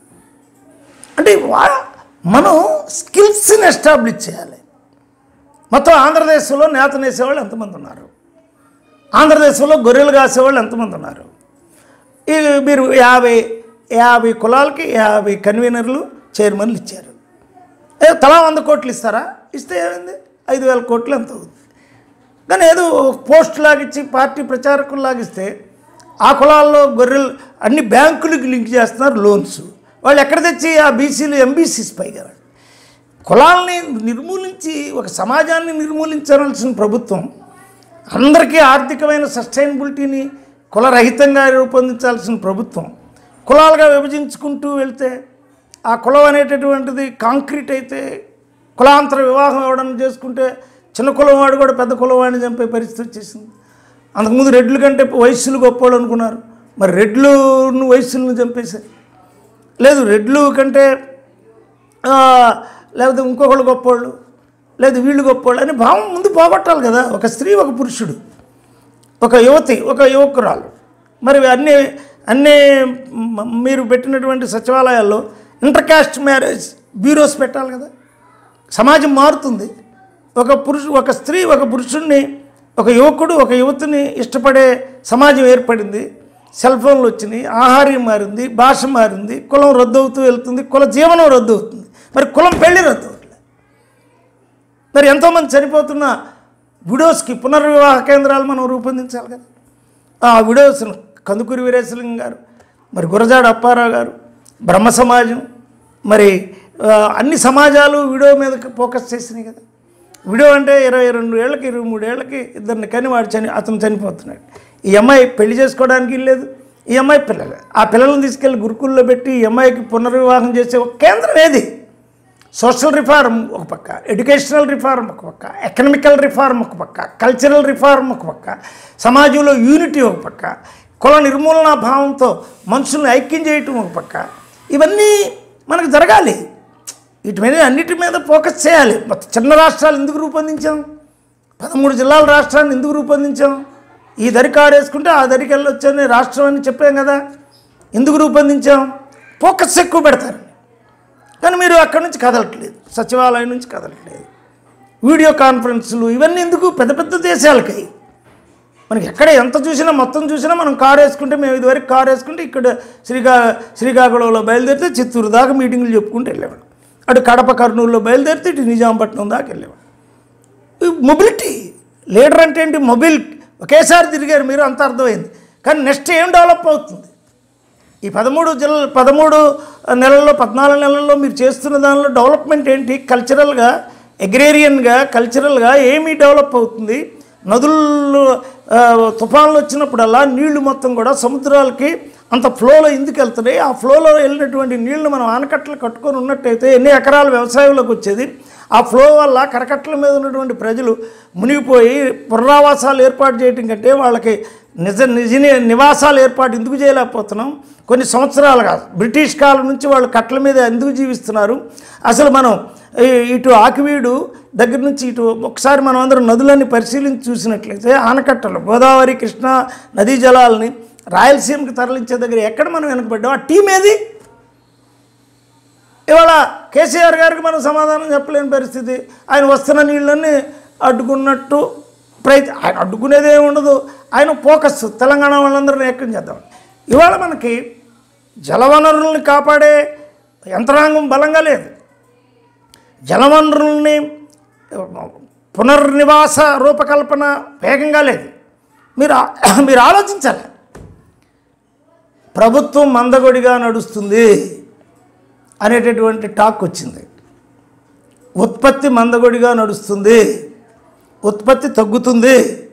అంటే వా- మనం స్కిల్స్ని ఎస్టాబ్లిష్ చేయాలి మొత్తం ఆంధ్రదేశంలో నేత నేసేవాళ్ళు ఎంతమంది ఉన్నారు ఆంధ్రదేశంలో గొర్రెలు కాసేవాళ్ళు ఎంతమంది ఉన్నారు ఇది మీరు యాభై యాభై కులాలకి యాభై కన్వీనర్లు చైర్మన్లు ఇచ్చారు ఏ తలా వంద కోట్లు ఇస్తారా ఇస్తే ఏమైంది ఐదు వేల కోట్లు ఎంత అవుతుంది కానీ ఏదో పోస్ట్ లాగిచ్చి పార్టీ ప్రచారకులు లాగిస్తే ఆ కులాల్లో గొర్రెలు అన్ని బ్యాంకులకి లింక్ చేస్తున్నారు లోన్స్ వాళ్ళు ఎక్కడ తెచ్చి ఆ బీసీలు ఎంబీసీస్ పైగా కులాలని నిర్మూలించి ఒక సమాజాన్ని నిర్మూలించాల్సిన ప్రభుత్వం అందరికీ ఆర్థికమైన సస్టైనబిలిటీని కులరహితంగా రూపొందించాల్సిన ప్రభుత్వం కులాలుగా విభజించుకుంటూ వెళ్తే ఆ కులం అనేటటువంటిది కాంక్రీట్ అయితే కులాంతర వివాహం ఎవడన్నా చేసుకుంటే చిన్న కులం వాడు కూడా పెద్ద కులం వాడిని చంపే పరిస్థితి వచ్చేసింది అంతకుముందు రెడ్లు కంటే వయస్సులు గొప్పవాళ్ళు అనుకున్నారు మరి రెడ్లు వయస్సులను చంపేశారు లేదు రెడ్లు కంటే ఆ, లేకపోతే ఇంకొకళ్ళు గొప్పోళ్ళు లేదు వీళ్ళు గొప్పోళ్ళు అని భావం ముందు పోగొట్టాలి కదా ఒక స్త్రీ ఒక పురుషుడు ఒక యువతి ఒక యువకురాలు మరి అన్ని అన్ని మ- మీరు పెట్టినటువంటి సచివాలయాల్లో ఇంటర్ క్యాస్ట్ మ్యారేజ్ బ్యూరోస్ పెట్టాలి కదా సమాజం మారుతుంది ఒక పురుషు ఒక స్త్రీ ఒక పురుషుణ్ణి ఒక యువకుడు ఒక యువతిని ఇష్టపడే సమాజం ఏర్పడింది సెల్ ఫోన్లు వచ్చినాయి ఆహార్యం మారింది భాష మారింది కులం రద్దు అవుతూ వెళ్తుంది కుల జీవనం రద్దు అవుతుంది మరి కులం పెళ్లి రద్దు అవుతుంది మరి ఎంతోమంది చనిపోతున్న విడోస్కి పునర్వివాహ కేంద్రాలు మనం రూపొందించాలి కదా ఆ విడోస్ను కందుకూరి వీరేశలింగం గారు మరి గురజాడ అప్పారావు గారు బ్రహ్మ సమాజం మరి ఆ, అన్ని సమాజాలు విడో మీద ఫోకస్ చేసినాయి కదా విడో అంటే ఇరవై రెండు ఏళ్ళకి ఇరవై మూడు ఏళ్ళకి ఇద్దరిని కానీ వాడు చని అతను చనిపోతున్నాడు ఈ అమ్మాయి పెళ్లి చేసుకోవడానికి లేదు ఈ అమ్మాయి పిల్లలు ఆ పిల్లల్ని తీసుకెళ్ళి గురుకుల్లో పెట్టి ఈ అమ్మాయికి పునర్వివాహం చేసే ఒక కేంద్రం ఏది సోషల్ రిఫార్మ్ ఒక పక్క ఎడ్యుకేషనల్ రిఫార్మ్ ఒక పక్క ఎకనామికల్ రిఫార్మ్ ఒక పక్క కల్చరల్ రిఫార్మ్ ఒక పక్క సమాజంలో యూనిటీ ఒక పక్క కుల నిర్మూలన భావంతో మనుషుల్ని ఐక్యం చేయటం ఒక పక్క ఇవన్నీ మనకు జరగాలి వీటి మీద అన్నిటి మీద ఫోకస్ చేయాలి మొత్తం చిన్న రాష్ట్రాలు ఎందుకు రూపొందించాం పదమూడు జిల్లాల రాష్ట్రాన్ని ఎందుకు రూపొందించాం ఈ దరి కారేసుకుంటే ఆ దరికి వెళ్ళొచ్చని రాష్ట్రం అని చెప్పాం కదా ఎందుకు రూపొందించాం ఫోకస్ ఎక్కువ పెడతారు కానీ మీరు అక్కడి నుంచి కదలట్లేదు సచివాలయం నుంచి కదలట్లేదు వీడియో కాన్ఫరెన్స్లు ఇవన్నీ ఎందుకు పెద్ద పెద్ద దేశాలకి మనకి ఎక్కడ ఎంత చూసినా మొత్తం చూసినా మనం కారు వేసుకుంటే మేము ఇదివరకు కారు వేసుకుంటే ఇక్కడ శ్రీకా శ్రీకాకుళంలో బయలుదేరితే చిత్తూరు దాకా మీటింగులు చెప్పుకుంటూ వెళ్ళేవాడు అటు కడప కర్నూలులో బయలుదేరితే ఇటు నిజాంపట్నం దాకా వెళ్ళేవాడు ఈ మొబిలిటీ లీడర్ అంటే ఏంటి మొబిల్ ఒకేసారి తిరిగారు మీరు అంత అర్థమైంది కానీ నెక్స్ట్ ఏం డెవలప్ అవుతుంది ఈ పదమూడు జిల్లా పదమూడు నెలల్లో పద్నాలుగు నెలల్లో మీరు చేస్తున్న దానిలో డెవలప్మెంట్ ఏంటి కల్చరల్గా ఎగ్రేరియన్గా కల్చరల్గా ఏమీ డెవలప్ అవుతుంది నదులు ఆ, తుఫాన్లు వచ్చినప్పుడల్లా నీళ్లు మొత్తం కూడా సముద్రాలకి అంత ఫ్లోలో ఎందుకు వెళ్తున్నాయి ఆ ఫ్లోలో వెళ్ళినటువంటి నీళ్లు మనం ఆనకట్టలు కట్టుకొని ఉన్నట్టయితే ఎన్ని ఎకరాల వ్యవసాయంలోకి వచ్చేది ఆ ఫ్లో వల్ల కరకట్టల మీద ఉన్నటువంటి ప్రజలు మునిగిపోయి పునరావాసాలు ఏర్పాటు చేయడం కంటే వాళ్ళకి నిజ నిజ నివాసాలు ఏర్పాటు ఎందుకు చేయలేకపోతున్నాం కొన్ని సంవత్సరాలుగా బ్రిటిష్ కాలం నుంచి వాళ్ళు కట్టల మీద ఎందుకు జీవిస్తున్నారు అసలు మనం ఈ- ఇటు ఆకివీడు దగ్గర నుంచి ఇటు ఒకసారి మనం అందరం నదులన్నీ పరిశీలించి చూసినట్లయితే ఆనకట్టలు గోదావరి కృష్ణా నదీ జలాలని రాయలసీమకి తరలించే దగ్గర ఎక్కడ మనం వెనకబడ్డాం ఆ టీం ఏది ఇవాళ కేసీఆర్ గారికి మనం సమాధానం చెప్పలేని పరిస్థితి ఆయన వస్తున్న నీళ్ళన్నీ అడ్డుకున్నట్టు ప్రయత్నం ఆయన అడ్డుకునేది ఏమి ఉండదు ఆయన ఫోకస్ తెలంగాణ వాళ్ళందరినీ ఏకం చేద్దాం ఇవాళ మనకి జలవనరుల్ని కాపాడే యంత్రాంగం బలంగా లేదు జలవనరుల్ని పునర్నివాస రూపకల్పన వేగంగా లేదు మీరు ఆ- మీరు ఆలోచించాలి ప్రభుత్వం మందగొడిగా నడుస్తుంది అనేటటువంటి టాక్ వచ్చింది ఉత్పత్తి మందగొడిగా నడుస్తుంది ఉత్పత్తి తగ్గుతుంది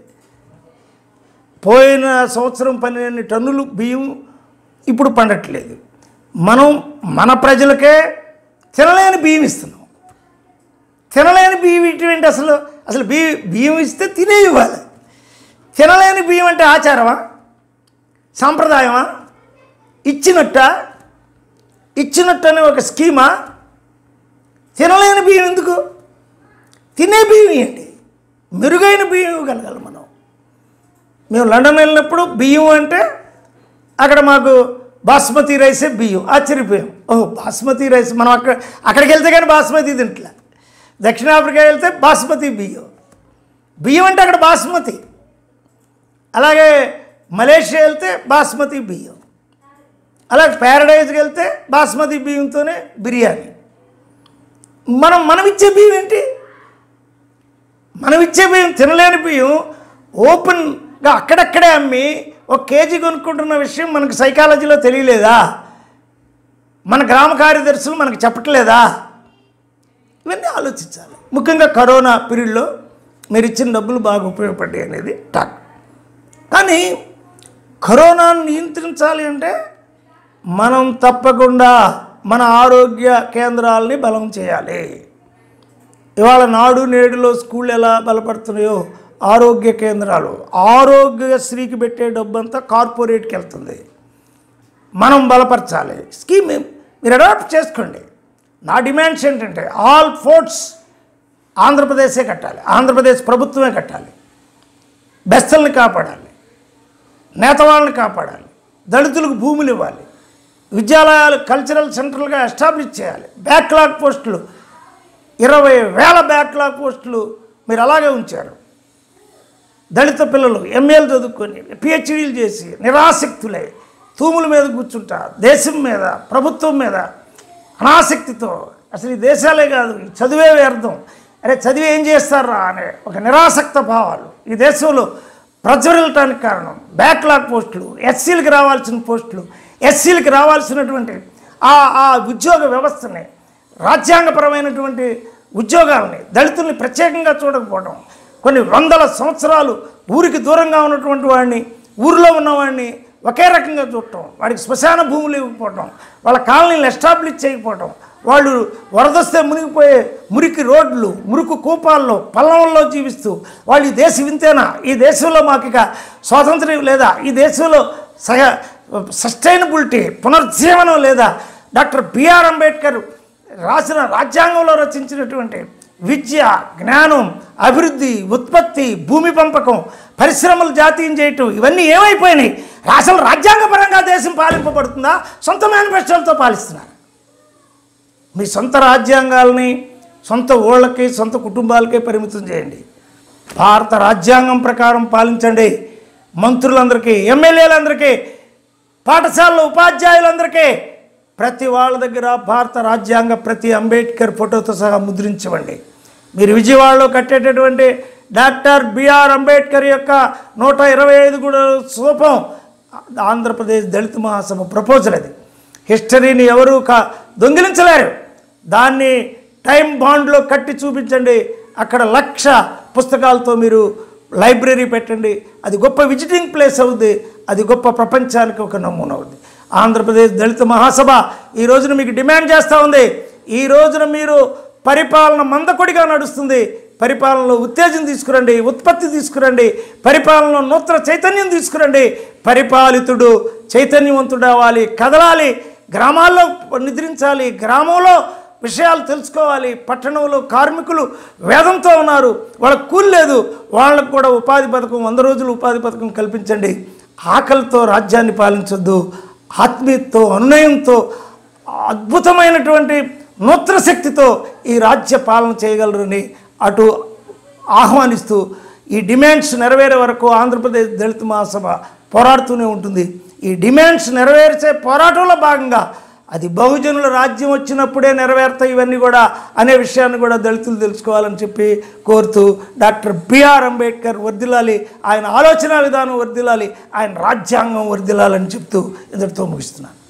పోయిన సంవత్సరం పన్నెండు టన్నులు బియ్యం ఇప్పుడు పండట్లేదు మనం మన ప్రజలకే తినలేని బియ్యం ఇస్తున్నాం తినలేని బియ్యం ఇటువంటి అసలు అసలు బియ్యం బియ్యం ఇస్తే తినే ఇవ్వాలి తినలేని బియ్యం అంటే ఆచారమా సాంప్రదాయమా ఇచ్చినట్ట ఇచ్చినట్టు అనే ఒక స్కీమా తినలేని బియ్యం ఎందుకు తినే బియ్యం ఇవ్వండి మెరుగైన బియ్యం ఇవ్వగలగాలి మనం మేము లండన్ వెళ్ళినప్పుడు బియ్యం అంటే అక్కడ మాకు బాస్మతి రైసే బియ్యం ఆశ్చర్యపోయాం ఓహో బాస్మతి రైస్ మనం అక్కడ అక్కడికి వెళ్తే కానీ బాస్మతి తింటలే దక్షిణాఫ్రికా వెళ్తే బాస్మతి బియ్యం బియ్యం అంటే అక్కడ బాస్మతి అలాగే మలేషియా వెళ్తే బాస్మతి బియ్యం అలాగే ప్యారడైజ్కి వెళ్తే బాస్మతి బియ్యంతోనే బిర్యానీ మనం మనం ఇచ్చే బియ్యం ఏంటి మనం ఇచ్చే బియ్యం తినలేని బియ్యం ఓపెన్గా అక్కడక్కడే అమ్మి ఒక కేజీ కొనుక్కుంటున్న విషయం మనకు సైకాలజీలో తెలియలేదా మన గ్రామ కార్యదర్శులు మనకు చెప్పట్లేదా ఇవన్నీ ఆలోచించాలి ముఖ్యంగా కరోనా పీరియడ్లో మీరు ఇచ్చిన డబ్బులు బాగా ఉపయోగపడ్డాయి అనేది టాక్ కానీ కరోనాను నియంత్రించాలి అంటే మనం తప్పకుండా మన ఆరోగ్య కేంద్రాలని బలం చేయాలి ఇవాళ నాడు నేడులో స్కూళ్ళు ఎలా బలపడుతున్నాయో ఆరోగ్య కేంద్రాలు ఆరోగ్యశ్రీకి పెట్టే డబ్బు అంతా కార్పొరేట్కి వెళ్తుంది మనం బలపరచాలి స్కీమ్ మీరు అడాప్ట్ చేసుకోండి నా డిమాండ్స్ ఏంటంటే ఆల్ ఫోర్ట్స్ ఆంధ్రప్రదేశే కట్టాలి ఆంధ్రప్రదేశ్ ప్రభుత్వమే కట్టాలి బెస్తల్ని కాపాడాలి నేతవాళ్ళని కాపాడాలి దళితులకు భూములు ఇవ్వాలి విద్యాలయాలు కల్చరల్ సెంటర్లుగా ఎస్టాబ్లిష్ చేయాలి బ్యాక్లాగ్ పోస్టులు ఇరవై వేల బ్యాక్లాగ్ పోస్టులు మీరు అలాగే ఉంచారు దళిత పిల్లలు ఎంఏలు చదువుకొని పిహెచ్డీలు చేసి నిరాసక్తులై తూముల మీద కూర్చుంటా దేశం మీద ప్రభుత్వం మీద అనాసక్తితో అసలు ఈ దేశాలే కాదు ఈ చదివే వ్యర్థం అరే చదివి ఏం చేస్తారా అనే ఒక నిరాసక్త భావాలు ఈ దేశంలో ప్రజ్వరిల్లటానికి కారణం బ్యాక్లాగ్ పోస్టులు ఎస్సీలకి రావాల్సిన పోస్టులు ఎస్సీలకి రావాల్సినటువంటి ఆ ఆ ఉద్యోగ వ్యవస్థని రాజ్యాంగపరమైనటువంటి ఉద్యోగాలని దళితుల్ని ప్రత్యేకంగా చూడకపోవడం కొన్ని వందల సంవత్సరాలు ఊరికి దూరంగా ఉన్నటువంటి వాడిని ఊరిలో ఉన్నవాడిని ఒకే రకంగా చూడటం వాడికి శ్మశాన భూములు ఇవ్వకపోవటం వాళ్ళ కాలనీలు ఎస్టాబ్లిష్ చేయకపోవటం వాళ్ళు వరదొస్తే మునిగిపోయే మురికి రోడ్లు మురుకు కూపాల్లో పల్లంలో జీవిస్తూ వాళ్ళు ఈ దేశం వింతేనా ఈ దేశంలో మాకు ఇక స్వాతంత్ర్యం లేదా ఈ దేశంలో సహ సస్టైనబిలిటీ పునర్జీవనం లేదా డాక్టర్ బిఆర్ అంబేద్కర్ రాసిన రాజ్యాంగంలో రచించినటువంటి విద్య జ్ఞానం అభివృద్ధి ఉత్పత్తి భూమి పంపకం పరిశ్రమలు జాతీయం చేయటం ఇవన్నీ ఏమైపోయినాయి అసలు రాజ్యాంగపరంగా దేశం పాలింపబడుతుందా సొంత మేనిఫెస్టోలతో పాలిస్తున్నారు మీ సొంత రాజ్యాంగాల్ని సొంత ఊళ్ళకి సొంత కుటుంబాలకే పరిమితం చేయండి భారత రాజ్యాంగం ప్రకారం పాలించండి మంత్రులందరికీ ఎమ్మెల్యేలందరికీ పాఠశాలలో ఉపాధ్యాయులందరికీ ప్రతి వాళ్ళ దగ్గర భారత రాజ్యాంగ ప్రతి అంబేద్కర్ ఫోటోతో సహా ముద్రించవండి మీరు విజయవాడలో కట్టేటటువంటి డాక్టర్ బిఆర్ అంబేద్కర్ యొక్క నూట ఇరవై ఐదు కూడా సూపం ఆంధ్రప్రదేశ్ దళిత మహాసభ ప్రపోజల్ అది హిస్టరీని ఎవరు కా దొంగిలించలేరు దాన్ని టైం బాండ్లో కట్టి చూపించండి అక్కడ లక్ష పుస్తకాలతో మీరు లైబ్రరీ పెట్టండి అది గొప్ప విజిటింగ్ ప్లేస్ అవుద్ది అది గొప్ప ప్రపంచానికి ఒక నమూనా అవుద్ది ఆంధ్రప్రదేశ్ దళిత మహాసభ ఈ రోజున మీకు డిమాండ్ చేస్తూ ఉంది ఈ రోజున మీరు పరిపాలన మందకొడిగా నడుస్తుంది పరిపాలనలో ఉత్తేజం తీసుకురండి ఉత్పత్తి తీసుకురండి పరిపాలనలో నూతన చైతన్యం తీసుకురండి పరిపాలితుడు చైతన్యవంతుడు అవ్వాలి కదలాలి గ్రామాల్లో నిద్రించాలి గ్రామంలో విషయాలు తెలుసుకోవాలి పట్టణంలో కార్మికులు వేదంతో ఉన్నారు వాళ్ళకు కూలి లేదు వాళ్ళకు కూడా ఉపాధి పథకం వంద రోజులు ఉపాధి పథకం కల్పించండి ఆకలితో రాజ్యాన్ని పాలించొద్దు ఆత్మీయతతో అనునయంతో అద్భుతమైనటువంటి నూతన శక్తితో ఈ రాజ్య పాలన చేయగలరని అటు ఆహ్వానిస్తూ ఈ డిమాండ్స్ నెరవేరే వరకు ఆంధ్రప్రదేశ్ దళిత మహాసభ పోరాడుతూనే ఉంటుంది ఈ డిమాండ్స్ నెరవేర్చే పోరాటంలో భాగంగా అది బహుజనుల రాజ్యం వచ్చినప్పుడే నెరవేరుతాయి ఇవన్నీ కూడా అనే విషయాన్ని కూడా దళితులు తెలుసుకోవాలని చెప్పి కోరుతూ డాక్టర్ బిఆర్ అంబేద్కర్ వర్దిలాలి ఆయన ఆలోచన విధానం వర్దిలాలి ఆయన రాజ్యాంగం వర్దిలాలని చెప్తూ ఇంతటితో ముగిస్తున్నాను